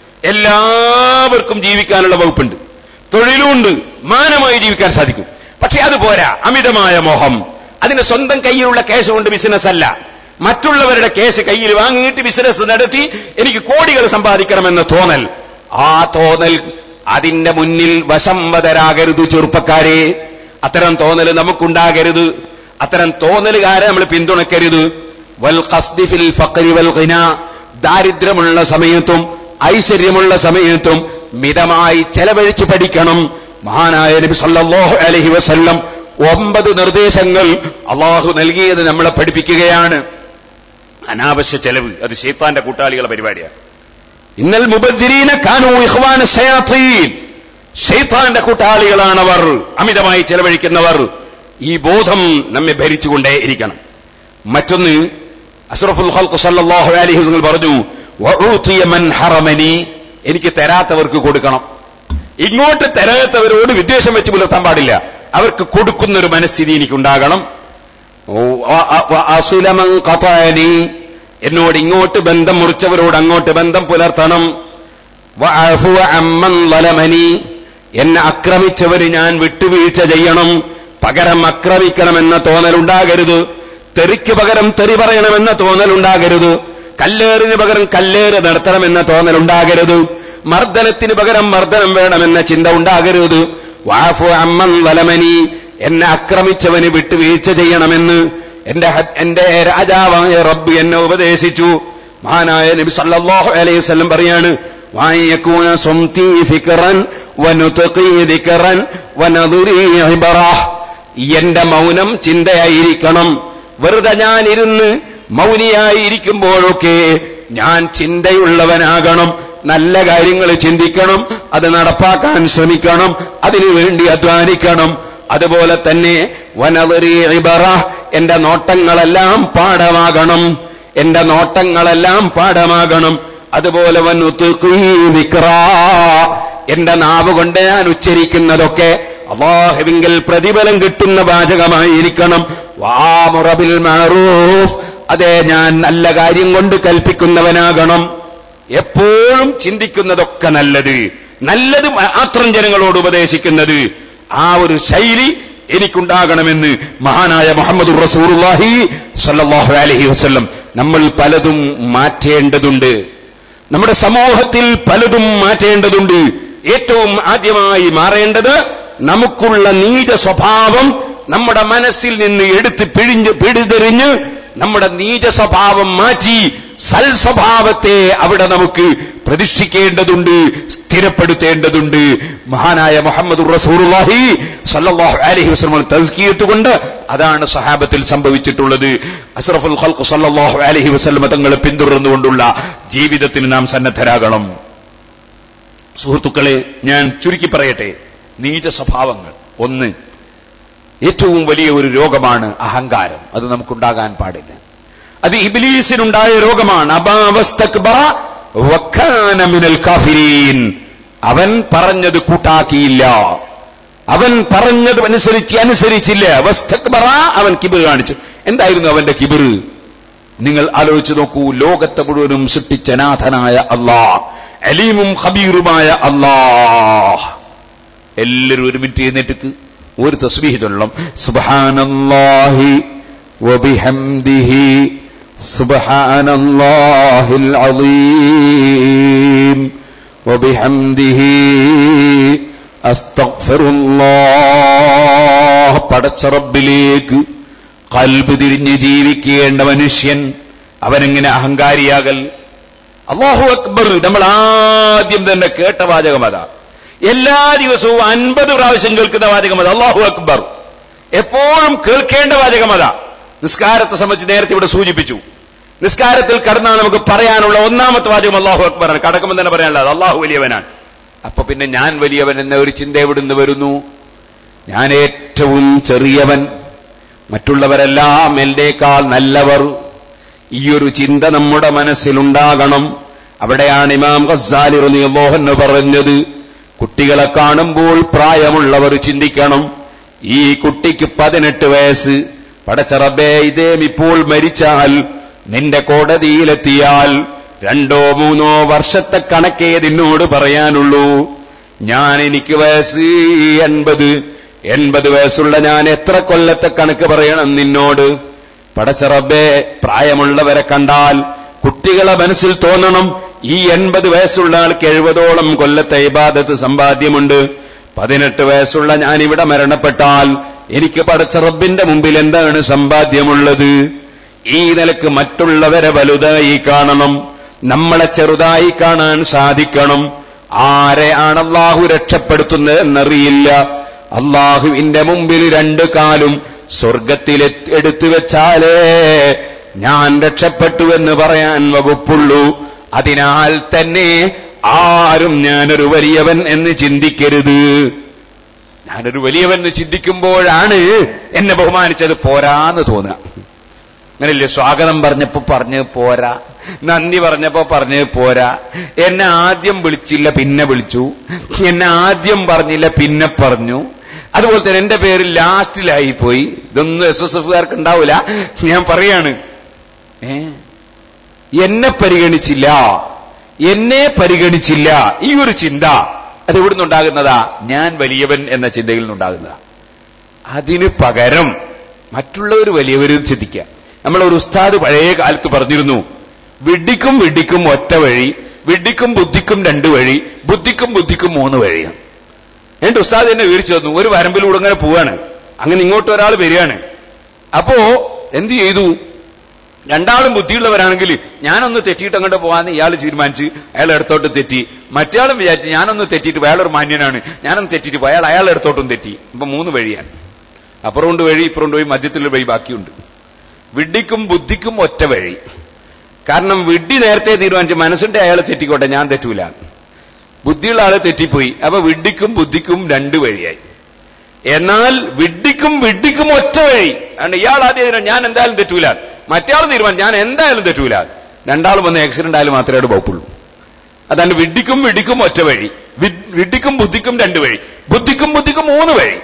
എല്ലാവർക്കും ജീവിക്കാനുള്ള വകുപ്പുണ്ട് തൊഴിലുമുണ്ട് മാനമായി ജീവിക്കാൻ സാധിക്കും പക്ഷെ അത് പോരാ അമിതമായ മോഹം അതിന് സ്വന്തം കയ്യിലുള്ള കേസ് കൊണ്ട് ബിസിനസ് അല്ല മറ്റുള്ളവരുടെ കേസ് കയ്യിൽ വാങ്ങിയിട്ട് ബിസിനസ് നടത്തി എനിക്ക് കോടികൾ സമ്പാദിക്കണമെന്ന തോന്നൽ ആ തോന്നൽ അതിന്റെ മുന്നിൽ വശംവതരാകരുത് ചെറുപ്പക്കാരെ അത്തരം തോന്നൽ നമുക്കുണ്ടാകരുത് അത്തരം തോന്നലുകാരെ നമ്മൾ പിന്തുണക്കരുത് വൽ ഖസ്ദി ഫിൽ ഫഖ്രി വൽ ഘിന ദാരിദ്ര്യമുള്ള സമയത്തും ഐശ്വര്യമുള്ള സമയത്തും മിതമായി ചെലവഴിച്ച് പഠിക്കണം മഹാനായ നബി സല്ലല്ലാഹു അലൈഹി വസല്ലം ഒമ്പത് നിർദ്ദേശങ്ങൾ അള്ളാഹു നൽകിയത് നമ്മളെ പഠിപ്പിക്കുകയാണ് അനാവശ്യ ചെലവ് അത് ഷെയ്ത്താന്റെ കൂട്ടാളികളുടെ പരിപാടിയാണ് ഇന്നൽ മുബദ്ദിരീന കാനു ഇഖ്വാന ശയാത്തീൻ ഷെയ്ത്താന്റെ കൂട്ടാളികളാണവർ അമിതമായി ചെലവഴിക്കുന്നവർ ഈ ബോധം നമ്മെ ഭരിച്ചുകൊണ്ടേ ഇരിക്കണം മറ്റൊന്ന് അഷ്റഫുൽ ഖൽഖ് സല്ലല്ലാഹു അലൈഹി വസല്ലം പറഞ്ഞു വഊതിയ മൻ ഹറമനി എനിക്ക് തരാത്തവർക്ക് കൊടുക്കണം ഇങ്ങോട്ട് തരാത്തവരോട് വിദ്വേഷം വെച്ച് പുലർത്താൻ പാടില്ല അവർക്ക് കൊടുക്കുന്ന ഒരു മനസ്ഥിതി എനിക്കുണ്ടാകണം അസുലമൻ ഖതഅനി എന്നോട് ഇങ്ങോട്ട് ബന്ധം മുറിച്ചവരോട് അങ്ങോട്ട് ബന്ധം പുലർത്തണം വഅഫു അമ്മൻ ളലമനി എന്നെ ആക്രമിച്ചവര് ഞാൻ വിട്ടുവീഴ്ച ചെയ്യണം പകരം ആക്രമിക്കണമെന്ന തോന്നലുണ്ടാകരുത് തെറിക്ക് പകരം തെറി പറയണമെന്ന തോന്നലുണ്ടാകരുത് കല്ലേറിന് പകരം കല്ലേറ് നടത്തണമെന്ന തോന്നലുണ്ടാകരുത് മർദ്ദനത്തിന് പകരം മർദ്ദനം വേണമെന്ന ചിന്ത ഉണ്ടാകരുത് വാഫു അമ്മൻ വലമനി എന്നെ ആക്രമിച്ചവന് വിട്ടുവീഴ്ച ചെയ്യണമെന്ന് എന്റെ ഹ- എന്റെ രാജാവായ റബ്ബ് എന്നെ ഉപദേശിച്ചു മഹാനായ നബി സല്ലല്ലാഹു അലൈഹി വസല്ലം പറയാണ് വായക്കൂന സ്വംതി ഫിക്റൻ വനുതഖി ദിക്റൻ വനദുരി ഇബറഹ് എന്റെ മൗനം ചിന്തയായിരിക്കണം വെറുതെ ഞാൻ ഇരുന്ന് മൗനിയായി ഇരിക്കുമ്പോഴൊക്കെ ഞാൻ ചിന്തയുള്ളവനാകണം നല്ല കാര്യങ്ങൾ ചിന്തിക്കണം അത് നടപ്പാക്കാൻ ശ്രമിക്കണം അതിനുവേണ്ടി അധ്വാനിക്കണം അതുപോലെ തന്നെ വനവരി ഇബറ എന്റെ നോട്ടങ്ങളെല്ലാം പാഠമാകണം എന്റെ നോട്ടങ്ങളെല്ലാം പാഠമാകണം അതുപോലെ വന്നുത്തുഖീ എന്റെ നാവ് കൊണ്ട് ഞാൻ ഉച്ചരിക്കുന്നതൊക്കെ അള്ളാഹുവിങ്കിൽ പ്രതിഫലം കിട്ടുന്ന വാചകമായിരിക്കണം വാമുറബിൽ മാറൂഫ് അതെ ഞാൻ നല്ല കാര്യം കൊണ്ട് കൽപ്പിക്കുന്നവനാകണം എപ്പോഴും ചിന്തിക്കുന്നതൊക്കെ നല്ലത് നല്ലത് മാത്രം ജനങ്ങളോട് ഉപദേശിക്കുന്നത് ആ ഒരു ശൈലി എനിക്കുണ്ടാകണമെന്ന് മഹാനായ മുഹമ്മദ് റസൂറുല്ലാഹി സല്ലല്ലാഹു അലൈഹി വസല്ലം നമ്മൾ പലതും മാറ്റേണ്ടതുണ്ട് നമ്മുടെ സമൂഹത്തിൽ പലതും മാറ്റേണ്ടതുണ്ട് ഏറ്റവും ആദ്യമായി മാറേണ്ടത് നമുക്കുള്ള നീച സ്വഭാവം നമ്മുടെ മനസ്സിൽ നിന്ന് എടുത്ത് പിഴിഞ്ഞ് പിടിതെറിഞ്ഞ് നമ്മുടെ നീച സ്വഭാവം മാറ്റി സൽ സ്വഭാവത്തെ അവിടെ നമുക്ക് പ്രതിഷ്ഠിക്കേണ്ടതുണ്ട് സ്ഥിരപ്പെടുത്തേണ്ടതുണ്ട് മഹാനായ മുഹമ്മദ് റസൂറുല്ലാഹി സല്ലല്ലാഹു അലൈഹി വസല്ലം തസ്കിയത്ത് കൊണ്ട് അതാണ് സഹാബത്തിൽ സംഭവിച്ചിട്ടുള്ളത് അസ്റഫുൽ ഖൽഖ് സല്ലല്ലാഹു അലൈഹി വസല്ലം തങ്ങളെ പിന്തുടർന്നുകൊണ്ടുള്ള ജീവിതത്തിന് നാം സന്നദ്ധരാകണം സുഹൃത്തുക്കളെ ഞാൻ ചുരുക്കി പറയട്ടെ നീച സ്വഭാവങ്ങൾ ഒന്ന് ഏറ്റവും വലിയ ഒരു രോഗമാണ് അഹങ്കാരം അത് നമുക്കുണ്ടാകാൻ പാടില്ല അത് ഇബിലീസിനുണ്ടായ രോഗമാണ് അബാവസ്തക്ബറ വക്കാന മിനൽ കാഫിരീൻ അവൻ പറഞ്ഞത് കൂട്ടാക്കിയില്ല അവൻ പറഞ്ഞത് അനുസരിച്ച് അനുസരിച്ചില്ല വസ്തക്ബറ അവൻ കിബിർ കാണിച്ചു എന്തായിരുന്നു അവന്റെ കിബിർ നിങ്ങൾ ആലോചിച്ച് നോക്കൂ ലോകത്തെ മുഴുവനും സൃഷ്ടിച്ച നാഥനായ അള്ളാഹ് അലീമും ഖബീറുമായ അള്ളാഹ് എല്ലാവരും ഒരു മിനിറ്റ് എഴുന്നേറ്റ് ഒരു തസ്ബീഹ് ചൊല്ലണം സുബ്ഹാനല്ലാഹി വബിഹംദിഹി സുബ്ഹാനല്ലാഹിൽ അളീം വബിഹംദിഹി അസ്തഗ്ഫിറുല്ലാഹ് പടച്ച റബ്ബിലേക്ക് കൽബ് തിരിഞ്ഞ് ജീവിക്കേണ്ട മനുഷ്യൻ അവനെങ്ങനെ അഹങ്കാരിയാകൽ അള്ളാഹു അക്ബർ നമ്മൾ ആദ്യം തന്നെ കേട്ട വാചകം അതാ എല്ലാ ദിവസവും അൻപത് പ്രാവശ്യം കേൾക്കുന്ന വാചകം അത് അള്ളാഹു അക്ബർ എപ്പോഴും കേൾക്കേണ്ട വാചകം അതാ നിസ്കാരത്തെ സംബന്ധിച്ച് നേരത്തെ ഇവിടെ സൂചിപ്പിച്ചു നിസ്കാരത്തിൽ കടന്നാൽ നമുക്ക് പറയാനുള്ള ഒന്നാമത്തെ വാചകം അള്ളാഹു അക്ബറാണ് കടക്കുമ്പോൾ തന്നെ പറയാനുള്ളത് അള്ളാഹു വലിയവനാണ് അപ്പൊ പിന്നെ ഞാൻ വലിയവൻ എന്ന ഒരു ചിന്ത എവിടുന്ന് വരുന്നു ഞാൻ ഏറ്റവും ചെറിയവൻ മറ്റുള്ളവരെല്ലാം എന്റെക്കാൾ നല്ലവർ ഈ ഒരു ചിന്ത നമ്മുടെ മനസ്സിലുണ്ടാകണം അവിടെയാണ് ഇമാം ഖസാലി റളിയല്ലാഹു അൻഹു പറഞ്ഞത് കുട്ടികളെ കാണുമ്പോൾ പ്രായമുള്ളവർ ചിന്തിക്കണം ഈ കുട്ടിക്ക് പതിനെട്ട് വയസ്സ് പടച്ചറബേ ഇതേം ഇപ്പോൾ മരിച്ചാൽ നിന്റെ കോടതിയിലെത്തിയാൽ രണ്ടോ മൂന്നോ വർഷത്തെ കണക്കേ നിന്നോട് പറയാനുള്ളൂ ഞാൻ എനിക്ക് വയസ്സ് എൺപത് എൺപത് വയസ്സുള്ള ഞാൻ എത്ര കൊല്ലത്തെ കണക്ക് പറയണം നിന്നോട് പടച്ചറബേ പ്രായമുള്ളവരെ കണ്ടാൽ കുട്ടികളെ മനസ്സിൽ തോന്നണം ഈ എൺപത് വയസ്സുള്ള ആൾക്ക് എഴുപതോളം കൊല്ലത്തെ ഇബാദത്ത് സമ്പാദ്യമുണ്ട് പതിനെട്ട് വയസ്സുള്ള ഞാൻ ഇവിടെ മരണപ്പെട്ടാൽ എനിക്ക് പടച്ച റബ്ബിന്റെ മുമ്പിൽ എന്താണ് സമ്പാദ്യമുള്ളത് ഈ നിലക്ക് മറ്റുള്ളവരെ വലുതായി കാണണം നമ്മളെ ചെറുതായി കാണാൻ സാധിക്കണം ആരെയാണ് അള്ളാഹു രക്ഷപ്പെടുത്തുന്നത് എന്നറിയില്ല അള്ളാഹുവിന്റെ മുമ്പിൽ രണ്ടു കാലും സ്വർഗത്തിൽ എടുത്തു വെച്ചാലേ ഞാൻ രക്ഷപ്പെട്ടു എന്ന് പറയാൻ വകുപ്പുള്ളൂ അതിനാൽ തന്നെ ആരും ഞാനൊരു വലിയവൻ എന്ന് ചിന്തിക്കരുത് ഞാനൊരു വലിയവൻ എന്ന് ചിന്തിക്കുമ്പോഴാണ് എന്നെ ബഹുമാനിച്ചത് പോരാന്ന് തോന്നുക അങ്ങനെയല്ലേ സ്വാഗതം പറഞ്ഞപ്പോ പറഞ്ഞ് പോരാ നന്ദി പറഞ്ഞപ്പോ പറഞ്ഞ് പോരാ എന്നെ ആദ്യം വിളിച്ചില്ല പിന്നെ വിളിച്ചു എന്നെ ആദ്യം പറഞ്ഞില്ല പിന്നെ പറഞ്ഞു അതുപോലെ തന്നെ എന്റെ പേര് ലാസ്റ്റിലായി പോയി ഇതൊന്നും എസ് എസ് എഫുകാർക്ക് ഉണ്ടാവില്ല ഞാൻ പറയാണ് ഏ എന്നെ പരിഗണിച്ചില്ല എന്നെ പരിഗണിച്ചില്ല ഈ ഒരു ചിന്ത അത് എവിടുന്ന് ഉണ്ടാകുന്നതാ ഞാൻ വലിയവൻ എന്ന ചിന്തയിൽ നിന്നുണ്ടാകുന്നതാ അതിന് പകരം മറ്റുള്ളവർ വലിയവരും ചിന്തിക്കുക നമ്മളൊരു ഉസ്താദ് പഴയ കാലത്ത് പറഞ്ഞിരുന്നു വിഡിക്കും വിഡിക്കും ഒറ്റ വഴി വിഡ്ഢിക്കും ബുദ്ധിക്കും രണ്ട് വഴി ബുദ്ധിക്കും ബുദ്ധിക്കും മൂന്ന് വഴിയാണ് എന്നിട്ട് ഉസ്താദ് എന്നെ വിവരിച്ചു തന്നു ഒരു വരമ്പിലൂടെ ഇങ്ങനെ പോവാണ് അങ്ങനെ ഇങ്ങോട്ട് ഒരാൾ വരികയാണ് അപ്പോ എന്ത് ചെയ്തു രണ്ടാളും ബുദ്ധിയുള്ളവരാണെങ്കിൽ ഞാനൊന്ന് തെറ്റിയിട്ട് അങ്ങോട്ട് പോകാന്ന് ഇയാൾ തീരുമാനിച്ച് അയാൾ ഇടത്തോട്ട് തെറ്റി മറ്റേയാളും വിചാരിച്ചു ഞാനൊന്ന് തെറ്റിയിട്ട് പോയി, അയാളൊരു മാന്യനാണ് ഞാനൊന്ന് തെറ്റിയിട്ട് പോയി അയാൾ അയാൾ ഇടത്തോട്ടും തെറ്റി ഇപ്പൊ മൂന്ന് വഴിയാണ് അപ്പുറമുണ്ട് വഴി ഇപ്പുറമുണ്ട് വഴി മധ്യത്തിലുള്ള വഴി ബാക്കിയുണ്ട് വിഡ്ഢിക്കും ബുദ്ധിക്കും ഒറ്റ വഴി കാരണം വിഡ്ഢി നേരത്തെ തീരുമാനിച്ചു മനസ്സിന്റെ അയാൾ തെറ്റിക്കോട്ടെ ഞാൻ തെറ്റൂല ബുദ്ധിയുള്ള ആള് തെറ്റിപ്പോയി അപ്പൊ വിഡ്ഢിക്കും ബുദ്ധിക്കും രണ്ട് വഴിയായി എന്നാൽ വിഡ്ഢിക്കും വിഡ്ഢിക്കും ഒറ്റ വഴി അതുകൊണ്ട് ഇയാൾ ആദ്യം തീരുമാനം, ഞാൻ എന്തായാലും തെറ്റൂല മറ്റേ തീരുമാനം ഞാൻ എന്തായാലും തെറ്റൂല രണ്ടാളും വന്ന് ആക്സിഡന്റ് ആയാലും മാത്രമേ അവിടെ വകുപ്പുള്ളൂ അതാണ് വിഡ്ഢിക്കും വിഡ്ഢിക്കും ഒറ്റ വഴി വി- വിഡ്ഢിക്കും ബുദ്ധിക്കും രണ്ട് വഴി ബുദ്ധിക്കും ബുദ്ധിക്കും മൂന്ന് വഴി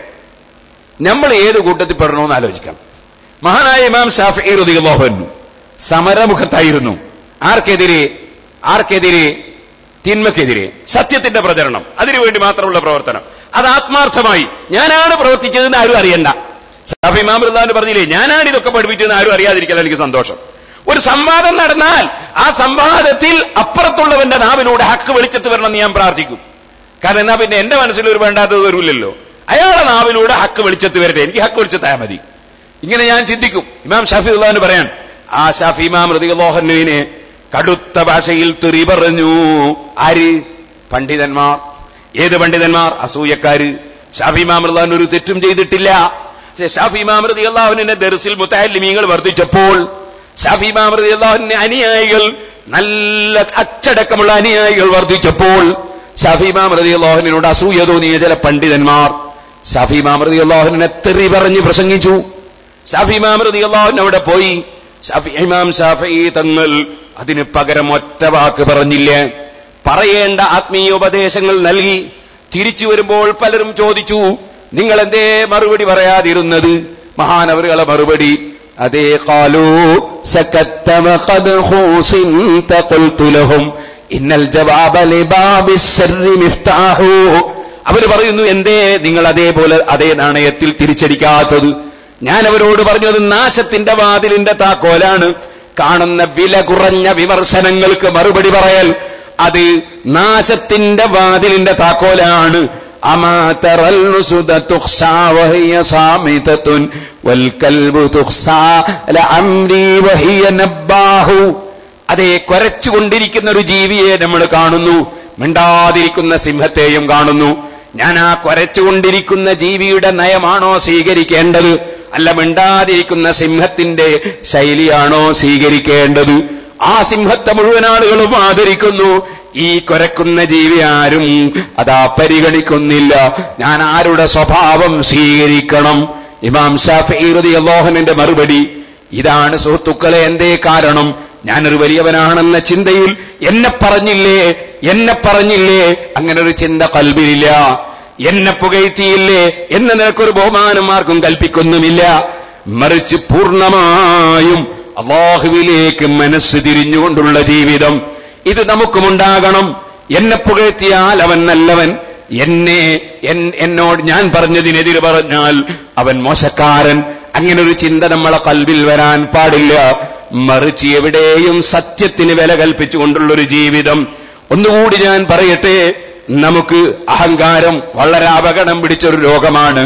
നമ്മൾ ഏത് കൂട്ടത്തിൽ പെടണമെന്ന് ആലോചിക്കാം മഹാനായ ഇമാം ഷാഫി റളിയല്ലാഹു അൻഹു സമരമുഖത്തായിരുന്നു ആർക്കെതിരെ ആർക്കെതിരെ തിന്മക്കെതിരെ സത്യത്തിന്റെ പ്രചരണം അതിനുവേണ്ടി മാത്രമുള്ള പ്രവർത്തനം അത് ആത്മാർത്ഥമായി ഞാനാണ് പ്രവർത്തിച്ചതെന്ന് ആരും അറിയണ്ട ഷാഫി ഇമാം റളിയല്ലാഹു പറഞ്ഞില്ലേ ഞാനാണ് ഇതൊക്കെ പഠിപ്പിച്ചതെന്ന് ആരും അറിയാതിരിക്കാൻ എനിക്ക് സന്തോഷം ഒരു സംവാദം നടന്നാൽ ആ സംവാദത്തിൽ അപ്പുറത്തുള്ളവന്റെ നാവിലൂടെ ഹക്ക് വെളിച്ചത്ത് വരണമെന്ന് ഞാൻ പ്രാർത്ഥിക്കും കാരണം എന്നാ പിന്നെ എന്റെ മനസ്സിൽ ഒരു വേണ്ടാത്തത് വരില്ലല്ലോ അയാളുടെ നാവിലൂടെ ഹക്ക് വെളിച്ചത്ത് വരട്ടെ എനിക്ക് ഹക്ക് വെളിച്ചത്തായാൽ മതി ഇങ്ങനെ ഞാൻ ചിന്തിക്കും ഇമാം ഷാഫി ഉള്ളഹാന് പറയാൻ ആ ഷാഫി ഇമാം റതിയുള്ളോഹനുവിനെ കടുത്ത ഭാഷയിൽ തുറി പറഞ്ഞു ആര് പണ്ഡിതന്മാർ ഏത് പണ്ഡിതന്മാർ അസൂയക്കാര് ഷാഫി ഇമാം റളിയല്ലാഹു ഒരു തെറ്റും ചെയ്തിട്ടില്ല പക്ഷേ ഷാഫി ഇമാം റളിയല്ലാഹുവിനെ ദർസിൽ മുത്താലിമീങ്ങൾ വർദ്ധിച്ചപ്പോൾ ഷാഫി ഇമാം റളിയല്ലാഹുവിന്റെ അനുയായികൾ നല്ല അച്ചടക്കമുള്ള അനുയായികൾ വർദ്ധിച്ചപ്പോൾ ഷാഫി ഇമാം റളിയല്ലാഹുവിനോട് അസൂയ തോന്നിയ ചില പണ്ഡിതന്മാർ ഷാഫി ഇമാം റളിയല്ലാഹുവിനെ തെറി പറഞ്ഞ് പ്രസംഗിച്ചു ഷാഫി ഇമാം റളിയല്ലാഹു അവിടെ പോയി ഷാഫി ഇമാം ഷാഫി തങ്ങൾ അതിന് പകരം ഒറ്റ വാക്ക് പറഞ്ഞില്ല പറയേണ്ട ആത്മീയ ഉപദേശങ്ങൾ നൽകി തിരിച്ചു വരുമ്പോൾ പലരും ചോദിച്ചു നിങ്ങൾ എന്തേ മറുപടി പറയാതിരുന്നത് മഹാനവറുകളെ മറുപടി അതേ കാലു സക്കത്തമ ഖദ് ഖൂസിൻത ഖുൽതു ലഹും ഇന്നൽ ജവാബ ലിബാബി ശർരി മിഫ്താഹു അവർ പറയുന്നു എന്തേ നിങ്ങൾ അതേപോലെ അതേ നാണയത്തിൽ തിരിച്ചടിക്കാത്തത് ഞാൻ അവരോട് പറഞ്ഞത് നാശത്തിന്റെ വാതിലിന്റെ താക്കോലാണ് കാണുന്ന വില കുറഞ്ഞ വിമർശനങ്ങൾക്ക് മറുപടി പറയൽ അത് നാശത്തിന്റെ വാതിലിന്റെ താക്കോലാണ് أما ترى الأسد تخشى وهي صامتة والكلب تخشى لعمري وهي نباه അതെ കുരച്ചുകൊണ്ടിരിക്കുന്ന ഒരു ജീവിയെ നമ്മൾ കാണുന്നു മിണ്ടാതിരിക്കുന്ന സിംഹത്തെയും കാണുന്നു ഞാൻ ആ കുരച്ചുകൊണ്ടിരിക്കുന്ന ജീവിയുടെ നയമാണോ സ്വീകരിക്കേണ്ടത് അല്ല മിണ്ടാതിരിക്കുന്ന സിംഹത്തിന്റെ ശൈലിയാണോ സ്വീകരിക്കേണ്ടത് ആ സിംഹത്തെ മുഴുവൻ ആളുകളും ആദരിക്കുന്നു ഈ കുരക്കുന്ന ജീവി ആരും അതാ പരിഗണിക്കുന്നില്ല ഞാൻ ആരുടെ സ്വഭാവം സ്വീകരിക്കണം ഇമാം ഷാഫി അള്ളോഹനന്റെ മറുപടി ഇതാണ് സുഹൃത്തുക്കളെ എന്തേ കാരണം ഞാനൊരു വലിയവനാണെന്ന ചിന്തയിൽ എന്നെ പറഞ്ഞില്ലേ എന്നെ പറഞ്ഞില്ലേ അങ്ങനെ ഒരു ചിന്ത കൽബിലില്ല എന്നെ പുകഴ്ത്തിയില്ലേ എന്ന് നിനക്കൊരു ബഹുമാനം ആർക്കും കൽപ്പിക്കൊന്നുമില്ല മറിച്ച് പൂർണ്ണമായും അള്ളാഹുവിലേക്ക് മനസ്സ് തിരിഞ്ഞുകൊണ്ടുള്ള ജീവിതം ഇത് നമുക്കുമുണ്ടാകണം എന്നെ പുകഴ്ത്തിയാൽ അവൻ നല്ലവൻ എന്നെ എൻ- എന്നോട് ഞാൻ പറഞ്ഞതിനെതിരെ പറഞ്ഞാൽ അവൻ മോശക്കാരൻ അങ്ങനെ ഒരു ചിന്ത നമ്മളെ കൽവിൽ വരാൻ പാടില്ല മറിച്ച് എവിടെയും സത്യത്തിന് വില കൽപ്പിച്ചുകൊണ്ടുള്ളൊരു ജീവിതം ഒന്നുകൂടി ഞാൻ പറയട്ടെ നമുക്ക് അഹങ്കാരം വളരെ അപകടം പിടിച്ചൊരു രോഗമാണ്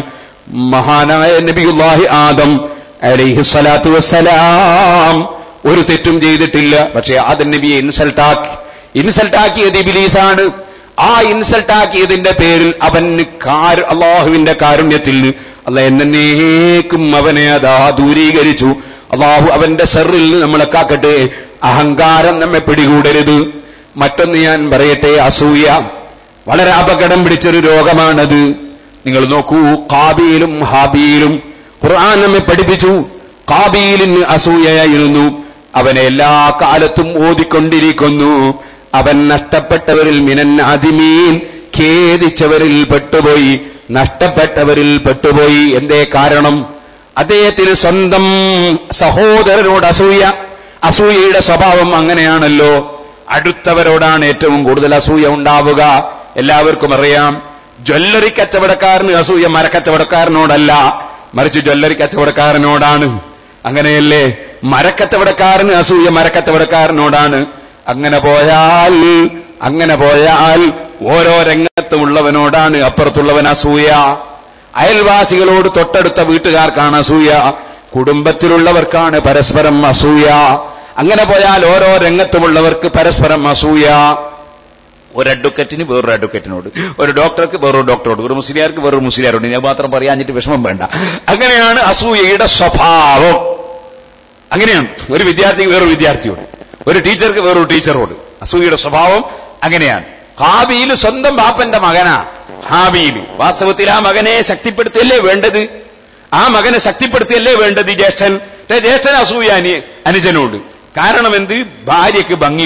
മഹാനായ നബിയുല്ലാഹി ആദം അലൈഹി സ്വലാത്തു വസ്സലാം ഒരു തെറ്റും ചെയ്തിട്ടില്ല പക്ഷേ ആദം നബിയെ ഇൻസൾട്ടാക്കി ഇൻസൾട്ടാക്കിയത് ഇബിലീസാണ് ആ ഇൻസൾട്ടാക്കിയതിന്റെ പേരിൽ അവന് കാര് അള്ളാഹുവിന്റെ കാരുണ്യത്തിൽ നിന്ന് അല്ല എന്നേക്കും അവനെ അതാ ദൂരീകരിച്ചു അള്ളാഹു അവന്റെ സെറിൽ നിന്ന് നമ്മളെ കാക്കട്ടെ അഹങ്കാരം നമ്മെ പിടികൂടരുത് മറ്റൊന്ന് ഞാൻ പറയട്ടെ അസൂയ വളരെ അപകടം പിടിച്ചൊരു രോഗമാണത് നിങ്ങൾ നോക്കൂ കാബിയിലും ഹാബിയിലും ഖുർആൻ നമ്മെ പഠിപ്പിച്ചു കാബീലിന് അസൂയയായിരുന്നു അവനെ എല്ലാ കാലത്തും ഓതിക്കൊണ്ടിരിക്കുന്നു അവൻ നഷ്ടപ്പെട്ടവരിൽ മിനൻ അതിമീൻ ഖേദിച്ചവരിൽ പെട്ടുപോയി നഷ്ടപ്പെട്ടവരിൽ പെട്ടുപോയി എന്തേ കാരണം അദ്ദേഹത്തിന് സ്വന്തം സഹോദരനോട് അസൂയ അസൂയയുടെ സ്വഭാവം അങ്ങനെയാണല്ലോ അടുത്തവരോടാണ് ഏറ്റവും കൂടുതൽ അസൂയ ഉണ്ടാവുക എല്ലാവർക്കും അറിയാം ജ്വല്ലറി കച്ചവടക്കാരന് അസൂയ മരക്കച്ചവടക്കാരനോടല്ല മറിച്ച് ജ്വല്ലറി കച്ചവടക്കാരനോടാണ് അങ്ങനെയല്ലേ മരക്കച്ചവടക്കാരന് അസൂയ മരക്കച്ചവടക്കാരനോടാണ് അങ്ങനെ പോയാൽ അങ്ങനെ പോയാൽ ഓരോ രംഗത്തുമുള്ളവനോടാണ് അപ്പുറത്തുള്ളവൻ അസൂയ അയൽവാസികളോട് തൊട്ടടുത്ത വീട്ടുകാർക്കാണ് അസൂയ കുടുംബത്തിലുള്ളവർക്കാണ് പരസ്പരം അസൂയ അങ്ങനെ പോയാൽ ഓരോ രംഗത്തുമുള്ളവർക്ക് പരസ്പരം അസൂയ ഒരു അഡ്വക്കറ്റിന് വേറൊരു അഡ്വക്കറ്റിനോട് ഒരു ഡോക്ടർക്ക് വേറൊരു ഡോക്ടറോട് ഒരു മുസ്ലിയാർക്ക് വേറൊരു മുസ്ലിയാരോട് ഞാൻ മാത്രം പറയാഞ്ഞിട്ട് വിഷമം വേണ്ട അങ്ങനെയാണ് അസൂയയുടെ സ്വഭാവം അങ്ങനെയാണ് ഒരു വിദ്യാർത്ഥിക്ക് വേറൊരു വിദ്യാർത്ഥിയോട് ഒരു ടീച്ചർക്ക് വേറൊരു ടീച്ചറോട് അസൂയയുടെ സ്വഭാവം അങ്ങനെയാണ് ഹാബിയിൽ സ്വന്തം ബാപ്പന്റെ മകനാ ഹാബിയിൽ വാസ്തവത്തിൽ ആ മകനെ ശക്തിപ്പെടുത്തിയല്ലേ വേണ്ടത് ആ മകനെ ശക്തിപ്പെടുത്തിയല്ലേ വേണ്ടത് ജ്യേഷ്ഠൻ ജ്യേഷ്ഠൻ അസൂയ അനുജനോട് കാരണം എന്ത് ഭാര്യയ്ക്ക് ഭംഗി